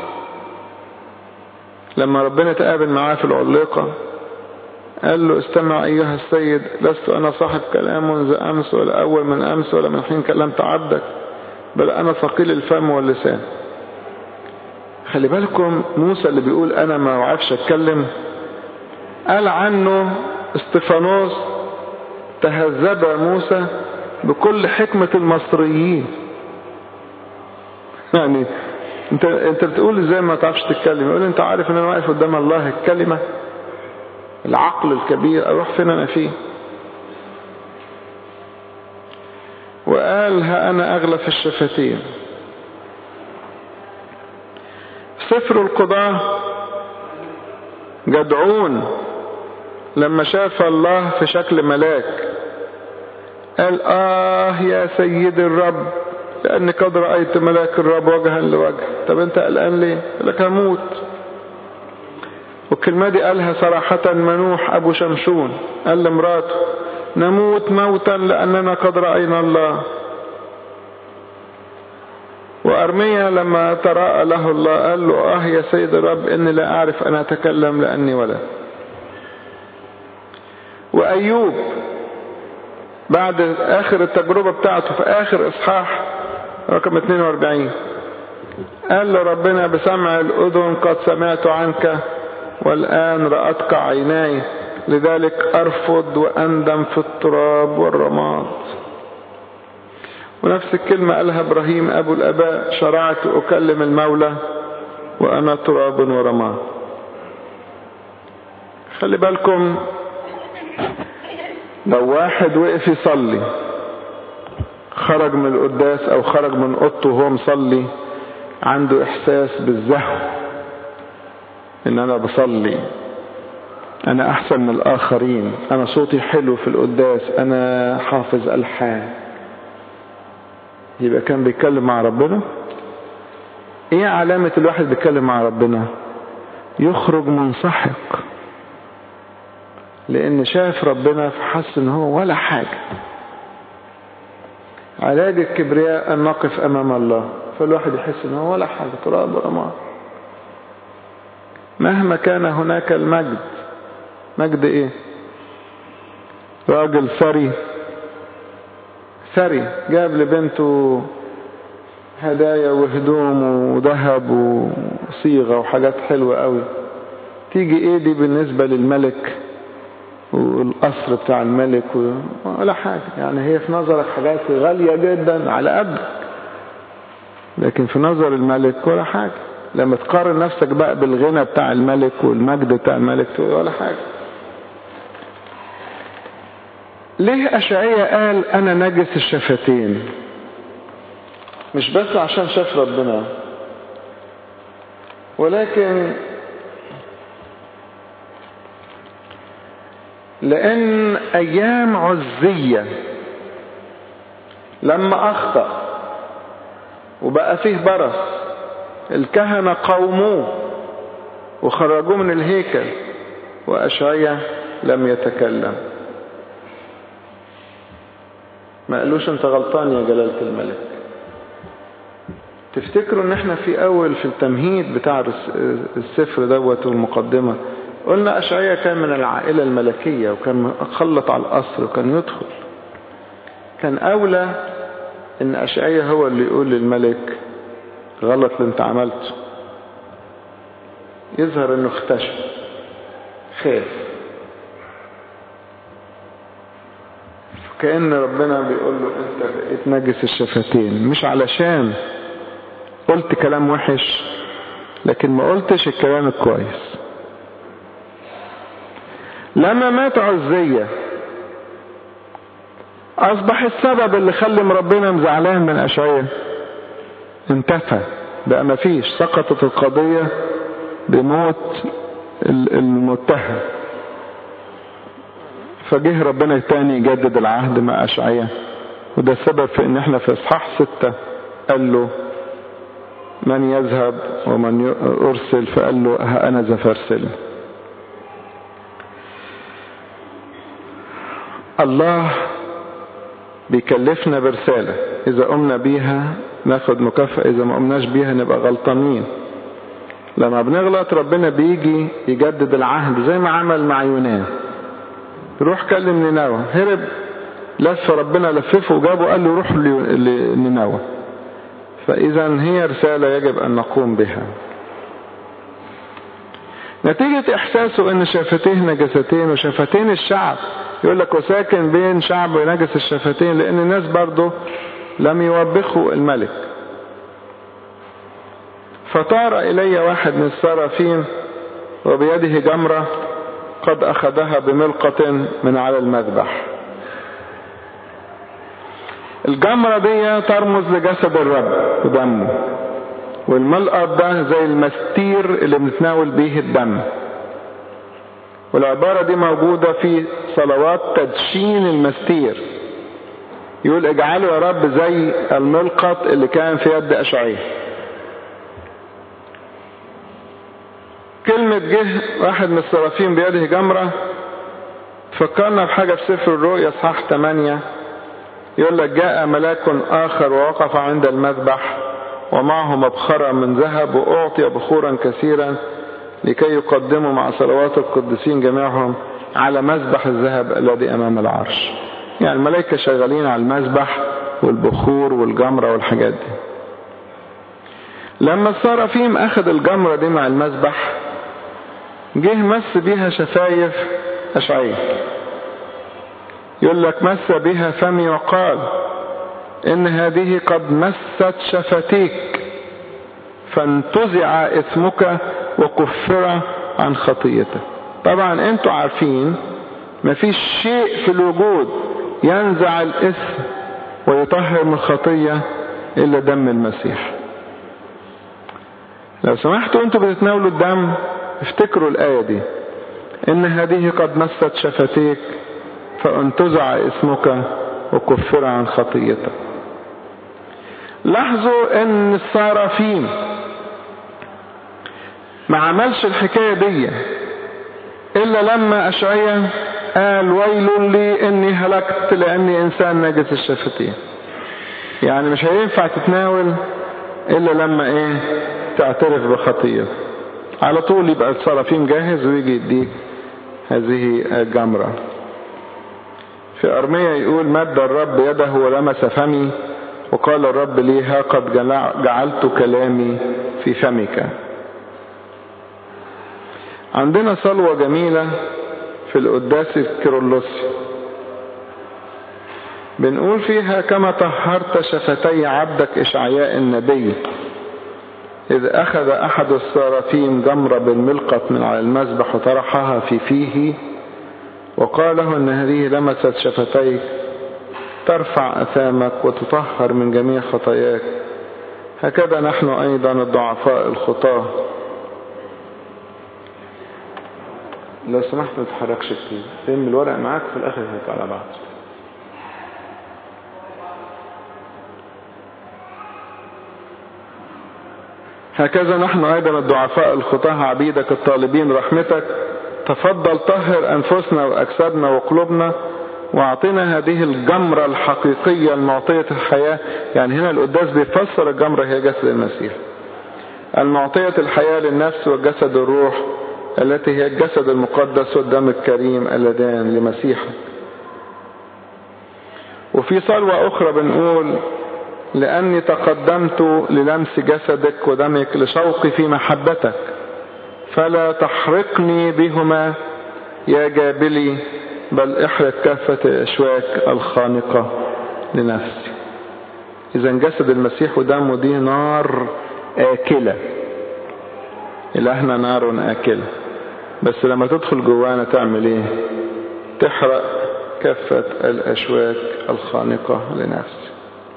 لما ربنا تقابل معاه في العليقة قال له استمع أيها السيد لست أنا صاحب كلام منذ أمس ولا أول من أمس ولا من حين كلمت عبدك بل أنا ثقيل الفم واللسان خلي بالكم موسى اللي بيقول أنا ما وعرفش أتكلم قال عنه استفانوس تهذب موسى بكل حكمة المصريين يعني انت انت بتقول ازاي ما تعرفش تتكلم يقول انت عارف ان انا واقف قدام الله الكلمة العقل الكبير اروح فين انا فيه وقال ها انا اغلى في الشفتين سفر القضاة جدعون لما شاف الله في شكل ملاك قال آه يا سيد الرب لأني قد رأيت ملاك الرب وجها لوجه طب أنت قلقان ليه؟ قال لك هموت والكلمة دي قالها صراحة منوح أبو شمشون قال لمراته نموت موتا لأننا قد رأينا الله وأرميا لما تراءى له الله قال له آه يا سيد الرب إني لا أعرف أن أتكلم لأني ولد وأيوب بعد آخر التجربة بتاعته في آخر إصحاح رقم 42 قال له ربنا بسمع الأذن قد سمعت عنك والآن رأتك عيناي لذلك أرفض وأندم في التراب والرماد ونفس الكلمة قالها إبراهيم أبو الأباء شرعت أكلم المولى وأنا تراب ورماد خلي بالكم لو واحد وقف يصلي خرج من القداس او خرج من اوضته وهو مصلي عنده احساس بالزهو ان انا بصلي انا احسن من الاخرين انا صوتي حلو في القداس انا حافظ الحان يبقى كان بيتكلم مع ربنا ايه علامة الواحد بيتكلم مع ربنا يخرج منسحق لان شاف ربنا فحس ان هو ولا حاجة علاج الكبرياء ان نقف امام الله فالواحد يحس ان هو ولا حاجة تراب ورماد مهما كان هناك المجد مجد ايه راجل ثري ثري جاب لبنته هدايا وهدوم وذهب وصيغة وحاجات حلوة قوي تيجي ايه دي بالنسبة للملك والقصر بتاع الملك ولا حاجة يعني هي في نظرك حاجات غالية جدا على قدك لكن في نظر الملك ولا حاجة لما تقارن نفسك بقى بالغنى بتاع الملك والمجد بتاع الملك تقول ولا حاجة ليه أشعية قال أنا نجس الشفتين مش بس عشان شاف ربنا ولكن لأن أيام عزية لما أخطأ وبقى فيه برص الكهنة قوموه وخرجوه من الهيكل وأشعية لم يتكلم ما قالوش انت غلطان يا جلالة الملك تفتكروا ان احنا في اول في التمهيد بتاع السفر دوت والمقدمة قلنا أشعية كان من العائلة الملكية وكان خلط على القصر وكان يدخل كان أولى إن أشعية هو اللي يقول للملك غلط اللي انت عملته يظهر انه اختشى خاف كأن ربنا بيقول له انت بقيت نجس الشفتين مش علشان قلت كلام وحش لكن ما قلتش الكلام الكويس لما مات عزية اصبح السبب اللي خلي ربنا مزعلان من اشعية انتفى بقى ما فيش سقطت القضية بموت المتهم فجه ربنا تاني يجدد العهد مع أشعية وده السبب في ان احنا في اصحاح ستة قال له من يذهب ومن ارسل فقال له ها انا ذا فارسل الله بيكلفنا برسالة اذا قمنا بيها ناخد مكافأة اذا ما قمناش بيها نبقى غلطانين لما بنغلط ربنا بيجي يجدد العهد زي ما عمل مع يونان روح كلم نينوى هرب لف ربنا لففه وجابه قال له روح لنينوى فإذا هي رسالة يجب أن نقوم بها نتيجة إحساسه أن شفتيه نجستين وشفتين الشعب يقول لك وساكن بين شعب نجس الشفتين لأن الناس برضه لم يوبخوا الملك فطار إلي واحد من السرافين وبيده جمرة قد أخذها بملقة من على المذبح الجمرة دي ترمز لجسد الرب ودمه والملقط ده زي المستير اللي بنتناول بيه الدم والعبارة دي موجودة في صلوات تدشين المستير يقول اجعله يا رب زي الملقط اللي كان في يد أشعية كلمة جه واحد من الصرافين بيده جمرة فكرنا بحاجة في سفر الرؤيا صحاح 8 يقول لك جاء ملاك آخر ووقف عند المذبح ومعه مبخرة من ذهب وأعطي بخورا كثيرا لكي يقدموا مع صلوات القديسين جميعهم على مذبح الذهب الذي أمام العرش يعني الملائكة شغالين على المذبح والبخور والجمرة والحاجات دي لما الصرافيم أخذ الجمرة دي مع المذبح جه مس بيها شفايف أشعية يقول لك مس بها فمي وقال إن هذه قد مست شفتيك فانتزع اسمك وكفر عن خطيتك طبعا انتوا عارفين مفيش شيء في الوجود ينزع الاسم ويطهر من الخطية إلا دم المسيح لو سمحتوا انتوا بتتناولوا الدم افتكروا الآية دي إن هذه قد مست شفتيك فانتزع اسمك وكفر عن خطيتك لاحظوا ان الصارفين ما عملش الحكاية دي الا لما اشعيا قال ويل لي اني هلكت لاني انسان نجس الشفتين يعني مش هينفع تتناول الا لما ايه تعترف بخطية على طول يبقى الصرافين جاهز ويجي يديك هذه الجمرة في أرمية يقول مد الرب يده ولمس فمي وقال الرب لي ها قد جعلت كلامي في فمك عندنا صلوة جميلة في القداس الكيرلسي بنقول فيها كما طهرت شفتي عبدك إشعياء النبي إذ أخذ أحد الصارفين جمرة بالملقط من على المذبح وطرحها في فيه وقال له أن هذه لمست شفتيك ترفع أثامك وتطهر من جميع خطاياك هكذا نحن أيضا الضعفاء الخطاة لو سمحت ما تتحركش كتير فهم الورق معاك في الآخر هيك على بعض هكذا نحن أيضا الضعفاء الخطاة عبيدك الطالبين رحمتك تفضل طهر أنفسنا وأجسادنا وقلوبنا واعطنا هذه الجمرة الحقيقية المعطية الحياة يعني هنا القداس بيفسر الجمرة هي جسد المسيح المعطية الحياة للنفس والجسد الروح التي هي الجسد المقدس والدم الكريم اللذان لمسيحك وفي صلوة أخرى بنقول لأني تقدمت للمس جسدك ودمك لشوقي في محبتك فلا تحرقني بهما يا جابلي بل احرق كافة الأشواك الخانقة لنفسي إذا جسد المسيح ودمه دي نار آكلة إلهنا نار آكلة بس لما تدخل جوانا تعمل إيه تحرق كافة الأشواك الخانقة لنفسي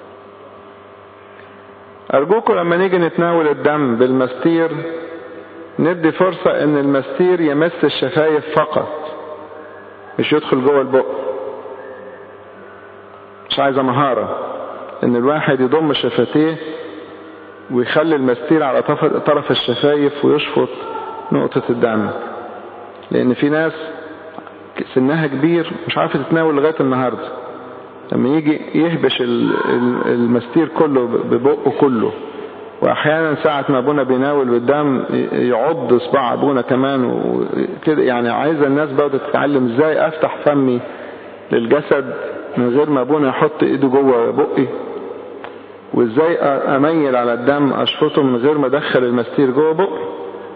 أرجوكم لما نيجي نتناول الدم بالمستير ندي فرصة ان المستير يمس الشفايف فقط مش يدخل جوه البق مش عايزة مهارة ان الواحد يضم شفتيه ويخلي المستير على طرف الشفايف ويشفط نقطة الدم لان في ناس سنها كبير مش عارفة تتناول لغاية النهاردة لما يجي يهبش المستير كله ببقه كله واحيانا ساعة ما ابونا بيناول بالدم يعض صباع ابونا كمان وكده يعني عايزة الناس برضه تتعلم ازاي افتح فمي للجسد من غير ما ابونا يحط ايده جوه بقي وازاي اميل على الدم اشفطه من غير ما ادخل المستير جوه بقي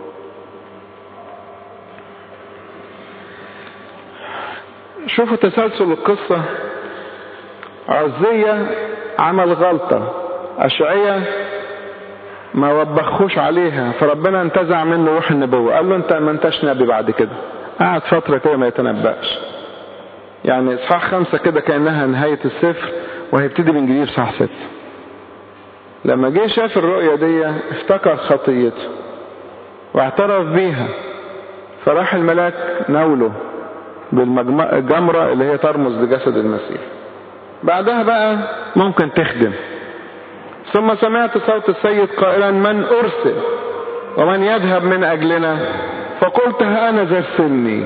شوفوا تسلسل القصة عزية عمل غلطة أشعية ما وبخوش عليها فربنا انتزع منه روح النبوة قال له انت ما انتش نبي بعد كده قعد فترة كده ما يتنبأش يعني اصحاح خمسة كده كأنها نهاية السفر وهيبتدي من جديد اصحاح ستة لما جه شاف الرؤية دي افتكر خطيته واعترف بيها فراح الملاك ناوله بالجمرة اللي هي ترمز لجسد المسيح بعدها بقى ممكن تخدم ثم سمعت صوت السيد قائلا من أرسل ومن يذهب من أجلنا فقلت ها أنا ذا ارسلني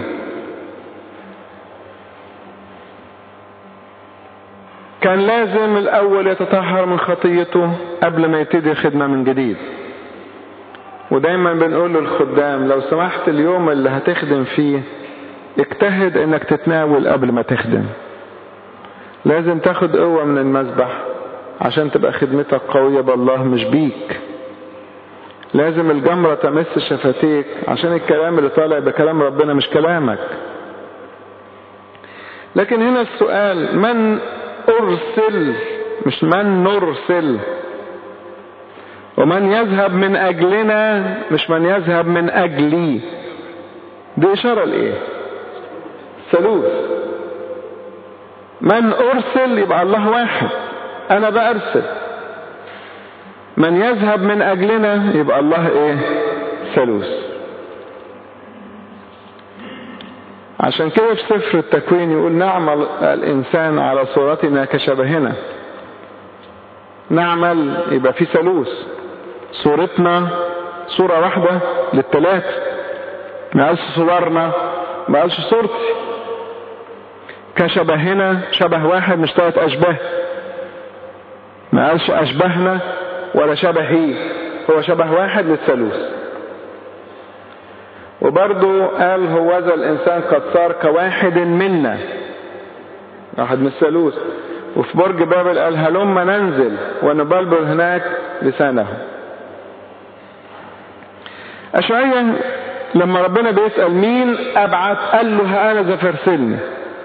كان لازم الأول يتطهر من خطيته قبل ما يبتدي الخدمة من جديد ودايما بنقول للخدام لو سمحت اليوم اللي هتخدم فيه اجتهد انك تتناول قبل ما تخدم لازم تاخد قوة من المسبح عشان تبقى خدمتك قوية بالله مش بيك لازم الجمرة تمس شفتيك عشان الكلام اللي طالع بكلام ربنا مش كلامك لكن هنا السؤال من أرسل مش من نرسل ومن يذهب من أجلنا مش من يذهب من أجلي دي إشارة لإيه ثالوث من أرسل يبقى الله واحد أنا بأرسل من يذهب من أجلنا يبقى الله إيه ثالوث عشان كده في سفر التكوين يقول نعمل الإنسان على صورتنا كشبهنا نعمل يبقى في ثالوث صورتنا صورة واحدة للثلاثة ما قالش صورنا ما قالش صورتي كشبهنا شبه واحد مش ثلاث أشباه ما قالش أشبهنا ولا شبهي هو شبه واحد للثالوث وبرضه قال هوذا الإنسان قد صار كواحد منا واحد من الثالوث وفي برج بابل قال هلم ننزل ونبلبل هناك لسانه أشعية لما ربنا بيسأل مين أبعت قال له ها أنا ذا فارسلني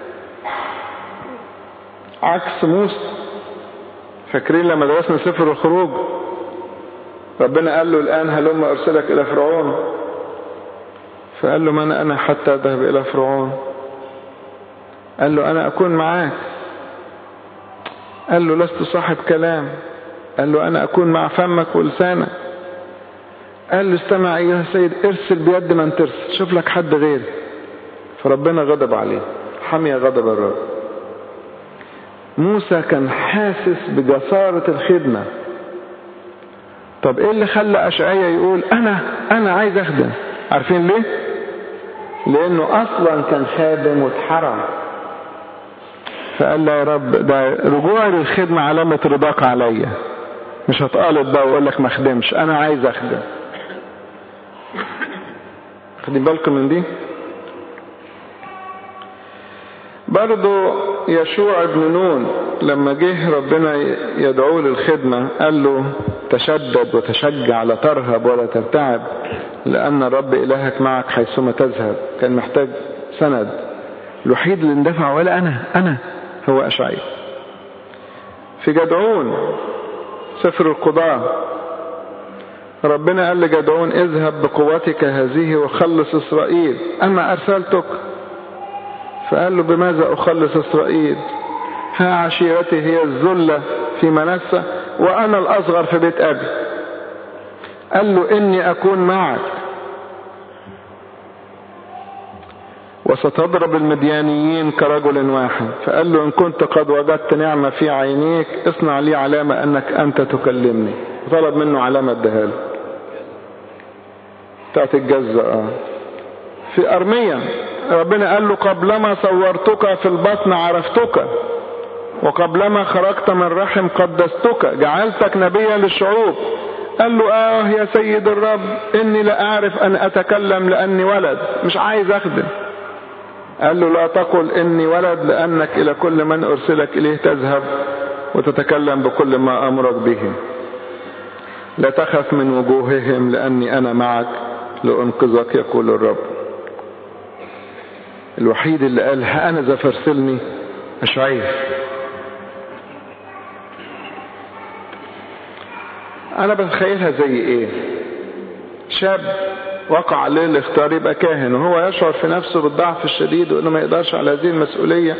عكس موسى فاكرين لما درسنا سفر الخروج ربنا قال له الآن هلم أرسلك إلى فرعون فقال له من أنا حتى أذهب إلى فرعون قال له أنا أكون معاك قال له لست صاحب كلام قال له أنا أكون مع فمك ولسانك قال له استمع أيها السيد ارسل بيد من ترسل شوف لك حد غيري فربنا غضب عليه حمي غضب الرب موسى كان حاسس بجسارة الخدمة طب ايه اللي خلى اشعيا يقول انا انا عايز اخدم عارفين ليه لانه اصلا كان خادم واتحرم فقال له يا رب ده رجوعي للخدمة علامة رضاك عليا مش هتقالط بقى واقول لك ما اخدمش انا عايز اخدم خدين بالكم من دي برضو يشوع بن نون لما جه ربنا يدعوه للخدمة قال له تشدد وتشجع لا ترهب ولا ترتعب لأن الرب إلهك معك حيثما تذهب كان محتاج سند الوحيد اللي اندفع ولا أنا أنا هو أشعي في جدعون سفر القضاء ربنا قال لجدعون اذهب بقوتك هذه وخلص إسرائيل أما أرسلتك فقال له بماذا أخلص إسرائيل ها عشيرتي هي الذلة في منسة وأنا الأصغر في بيت أبي قال له إني أكون معك وستضرب المديانيين كرجل واحد فقال له إن كنت قد وجدت نعمة في عينيك اصنع لي علامة أنك أنت تكلمني طلب منه علامة اديها له بتاعت الجزة اه في أرمية ربنا قال له قبلما صورتك في البطن عرفتك وقبلما خرجت من رحم قدستك جعلتك نبيا للشعوب قال له اه يا سيد الرب اني لا اعرف ان اتكلم لاني ولد مش عايز اخدم قال له لا تقل اني ولد لانك الى كل من ارسلك اليه تذهب وتتكلم بكل ما امرك به لا تخف من وجوههم لاني انا معك لانقذك يقول الرب الوحيد اللي قال ها انا ذا فارسلني اشعير انا بتخيلها زي ايه شاب وقع عليه الاختيار يبقى كاهن وهو يشعر في نفسه بالضعف الشديد وانه ما يقدرش على هذه المسؤولية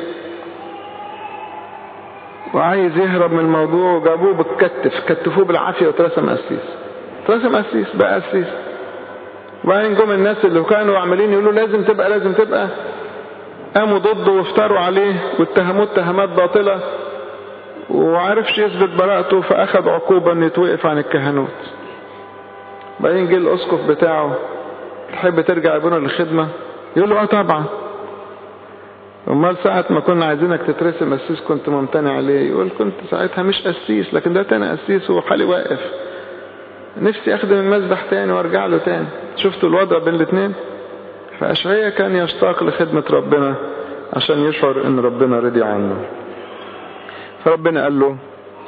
وعايز يهرب من الموضوع وجابوه بالكتف كتفوه بالعافية واترسم قسيس اترسم قسيس بقى قسيس وبعدين جم الناس اللي كانوا عمالين يقولوا لازم تبقى لازم تبقى قاموا ضده وافتروا عليه واتهموه اتهامات باطلة وعرفش يثبت براءته فأخذ عقوبة ان يتوقف عن الكهنوت بعدين جه الأسقف بتاعه تحب ترجع يا ابونا للخدمة يقول له اه طبعا امال ساعة ما كنا عايزينك تترسم قسيس كنت ممتنع عليه يقول كنت ساعتها مش قسيس لكن ده تاني قسيس وحالي واقف نفسي اخدم المسبح تاني وارجع له تاني شفتوا الوضع بين الاثنين فأشعية كان يشتاق لخدمة ربنا عشان يشعر ان ربنا رضي عنه فربنا قال له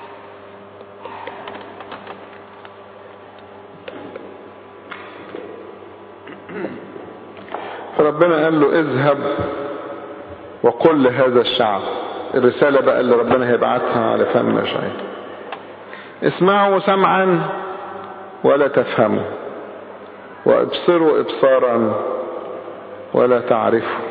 فربنا قال له اذهب وقل لهذا الشعب الرسالة بقى اللي ربنا هيبعتها على فم أشعية اسمعوا سمعا ولا تفهموا وابصروا ابصارا ولا تعرفوا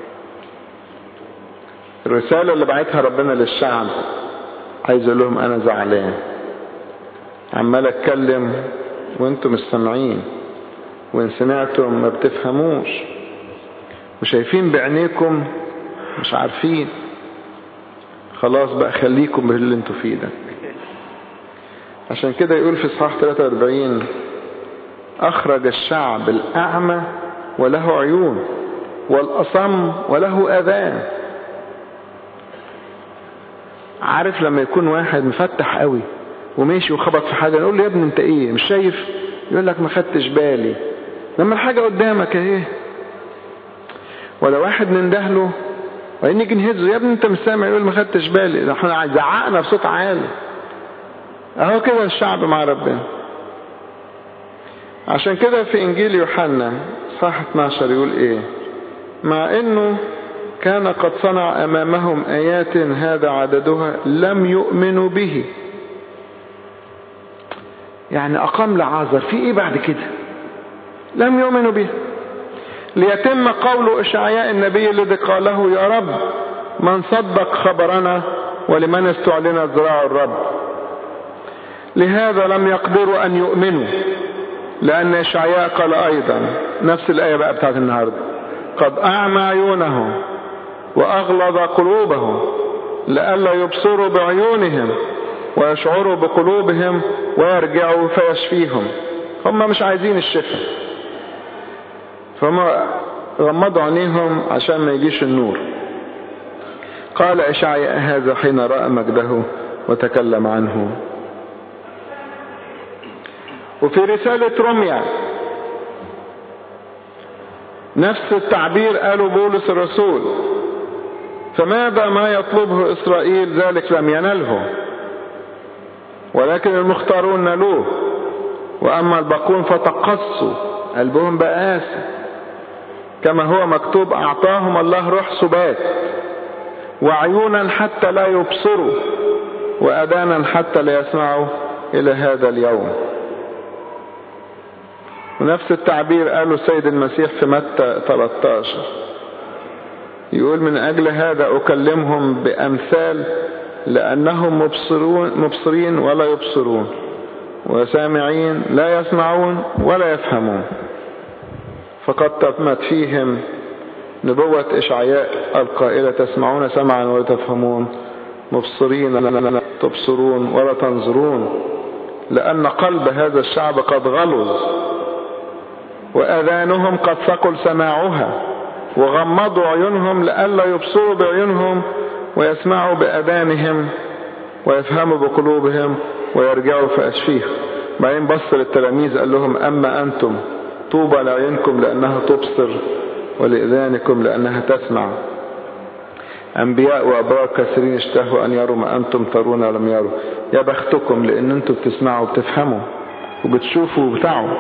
الرسالة اللي بعتها ربنا للشعب عايز اقول لهم انا زعلان عمال اتكلم وانتم مش سامعين وان سمعتم ما بتفهموش وشايفين بعينيكم مش عارفين خلاص بقى خليكم باللي انتوا فيه ده عشان كده يقول في اصحاح 43 اخرج الشعب الاعمى وله عيون والاصم وله اذان عارف لما يكون واحد مفتح قوي وماشي وخبط في حاجه نقول له يا ابني انت ايه مش شايف يقول لك ما خدتش بالي لما الحاجه قدامك اهي ولا واحد ننده له وبعدين نيجي نهزه يا ابني انت مش سامع يقول ما خدتش بالي احنا زعقنا بصوت عالي اهو كده الشعب مع ربنا عشان كده في انجيل يوحنا صح 12 يقول ايه مع انه كان قد صنع امامهم ايات هذا عددها لم يؤمنوا به يعني اقام لعازر في ايه بعد كده لم يؤمنوا به ليتم قول اشعياء النبي الذي قاله يا رب من صدق خبرنا ولمن استعلن ذراع الرب لهذا لم يقدروا ان يؤمنوا لان اشعياء قال ايضا نفس الايه بقى بتاعت النهارده قد اعمى عيونهم واغلظ قلوبهم لئلا يبصروا بعيونهم ويشعروا بقلوبهم ويرجعوا فيشفيهم هم مش عايزين الشفاء فهم غمضوا عينيهم عشان ما يجيش النور قال اشعياء هذا حين راى مجده وتكلم عنه وفي رسالة رمية نفس التعبير قاله بولس الرسول فماذا ما يطلبه إسرائيل ذلك لم ينله ولكن المختارون نالوه وأما الباقون فتقصوا قلبهم بقاسي كما هو مكتوب أعطاهم الله روح سبات وعيونا حتى لا يبصروا وأذانا حتى لا يسمعوا إلى هذا اليوم ونفس التعبير قاله السيد المسيح في متى 13 يقول من أجل هذا أكلمهم بأمثال لأنهم مبصرون مبصرين ولا يبصرون وسامعين لا يسمعون ولا يفهمون فقد تمت فيهم نبوة إشعياء القائلة تسمعون سمعا ولا تفهمون مبصرين لا تبصرون ولا تنظرون لأن قلب هذا الشعب قد غلظ وأذانهم قد ثقل سماعها وغمضوا عيونهم لئلا يبصروا بعيونهم ويسمعوا بأذانهم ويفهموا بقلوبهم ويرجعوا فأشفيهم بعدين بص للتلاميذ قال لهم أما أنتم طوبى لعينكم لأنها تبصر ولإذانكم لأنها تسمع أنبياء وأبرار كثيرين اشتهوا أن يروا ما أنتم ترون ولم يروا يا بختكم لأن أنتم بتسمعوا وبتفهموا وبتشوفوا وبتعوا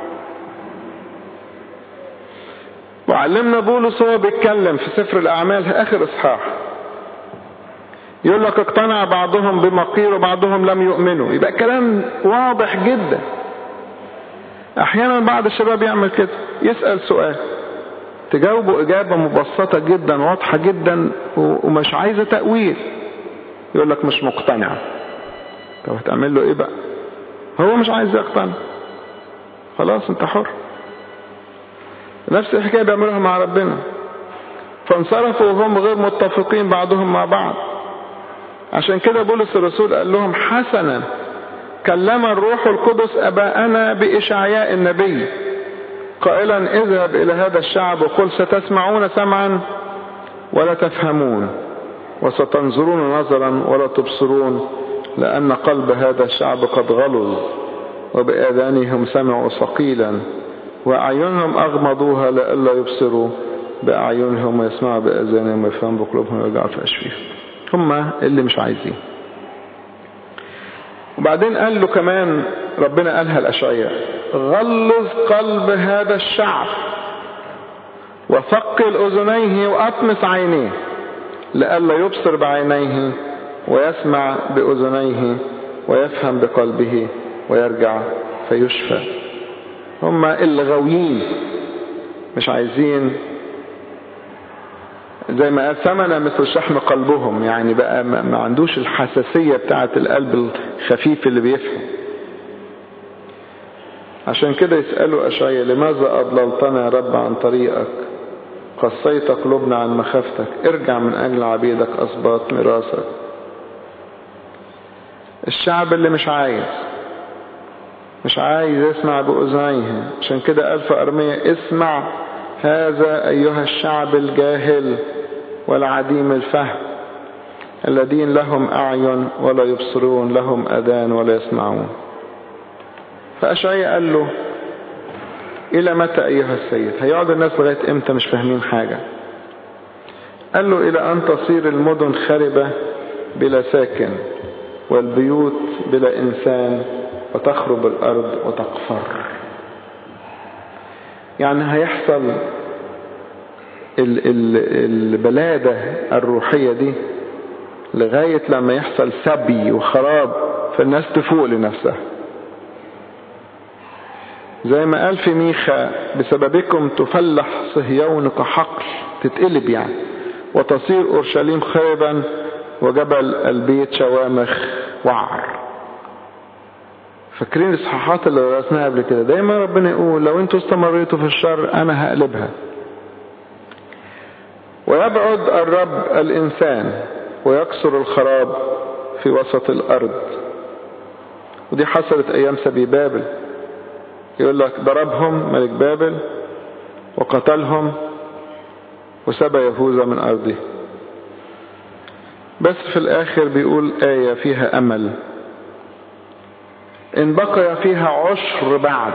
وعلمنا بولس وهو بيتكلم في سفر الأعمال آخر إصحاح يقول لك اقتنع بعضهم بما قيل وبعضهم لم يؤمنوا يبقى كلام واضح جدا احيانا بعض الشباب يعمل كده يسأل سؤال تجاوبه اجابة مبسطة جدا واضحة جدا ومش عايزة تأويل يقول لك مش مقتنع طب هتعمل له ايه بقى هو مش عايز يقتنع خلاص انت حر نفس الحكاية بيعملوها مع ربنا فانصرفوا وهم غير متفقين بعضهم مع بعض عشان كده بولس الرسول قال لهم حسنا كلم الروح القدس أباءنا بإشعياء النبي قائلا اذهب إلى هذا الشعب وقل ستسمعون سمعا ولا تفهمون وستنظرون نظرا ولا تبصرون لأن قلب هذا الشعب قد غلظ وبآذانهم سمعوا ثقيلا وأعينهم أغمضوها لئلا يبصروا بأعينهم ويسمعوا بآذانهم ويفهموا بقلوبهم ويرجعوا في أشفيهم هم اللي مش عايزين وبعدين قال له كمان ربنا قالها الأشعياء غلظ قلب هذا الشعب وثقل أذنيه وأطمس عينيه لئلا يبصر بعينيه ويسمع بأذنيه ويفهم بقلبه ويرجع فيشفى هم اللي غاويين مش عايزين زي ما قال ثمنة مثل شحم قلبهم يعني بقى ما عندوش الحساسية بتاعة القلب الخفيف اللي بيفهم عشان كده يسألوا أشعية لماذا أضللتنا يا رب عن طريقك قصيت قلوبنا عن مخافتك ارجع من أجل عبيدك أصباط ميراثك الشعب اللي مش عايز مش عايز يسمع بأذنيه عشان كده قال في أرمية اسمع هذا أيها الشعب الجاهل والعديم الفهم الذين لهم أعين ولا يبصرون لهم أذان ولا يسمعون فأشعية قال له إلى متى أيها السيد هيقعد الناس لغاية إمتى مش فاهمين حاجة قال له إلى أن تصير المدن خربة بلا ساكن والبيوت بلا إنسان وتخرب الأرض وتقفر يعني هيحصل البلادة الروحية دي لغاية لما يحصل سبي وخراب فالناس تفوق لنفسها زي ما قال في ميخا بسببكم تفلح صهيون كحقل تتقلب يعني وتصير أورشليم خربا وجبل البيت شوامخ وعر فاكرين الاصحاحات اللي درسناها قبل كده دايما ربنا يقول لو انتوا استمريتوا في الشر انا هقلبها ويبعد الرب الإنسان ويكسر الخراب في وسط الأرض ودي حصلت أيام سبي بابل يقول لك ضربهم ملك بابل وقتلهم وسبى يهوذا من أرضه بس في الآخر بيقول آية فيها أمل إن بقي فيها عشر بعد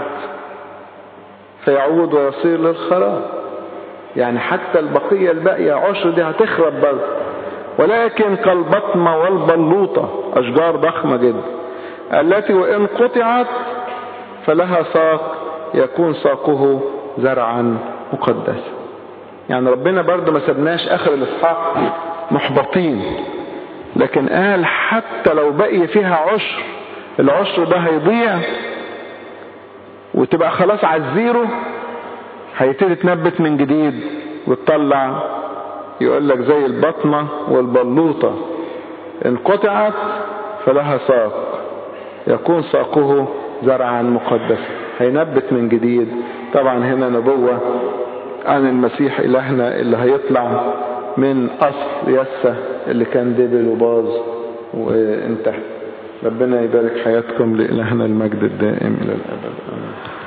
فيعود ويصير للخراب يعني حتى البقية الباقية عشر دي هتخرب برضه ولكن كالبطمة والبلوطة أشجار ضخمة جدا التي وإن قطعت فلها ساق يكون ساقه زرعا مقدسا يعني ربنا برضه ما سبناش آخر الإصحاح محبطين لكن قال حتى لو بقي فيها عشر العشر ده هيضيع وتبقى خلاص على الزيرو هيبتدي تنبت من جديد وتطلع يقول لك زي البطنة والبلوطة ان قطعت فلها ساق يكون ساقه زرعا مقدسا هينبت من جديد طبعا هنا نبوة عن المسيح إلهنا اللي هيطلع من أصل يسة اللي كان دبل وباظ وانتهى ربنا يبارك حياتكم لإلهنا المجد الدائم إلى الأبد آمين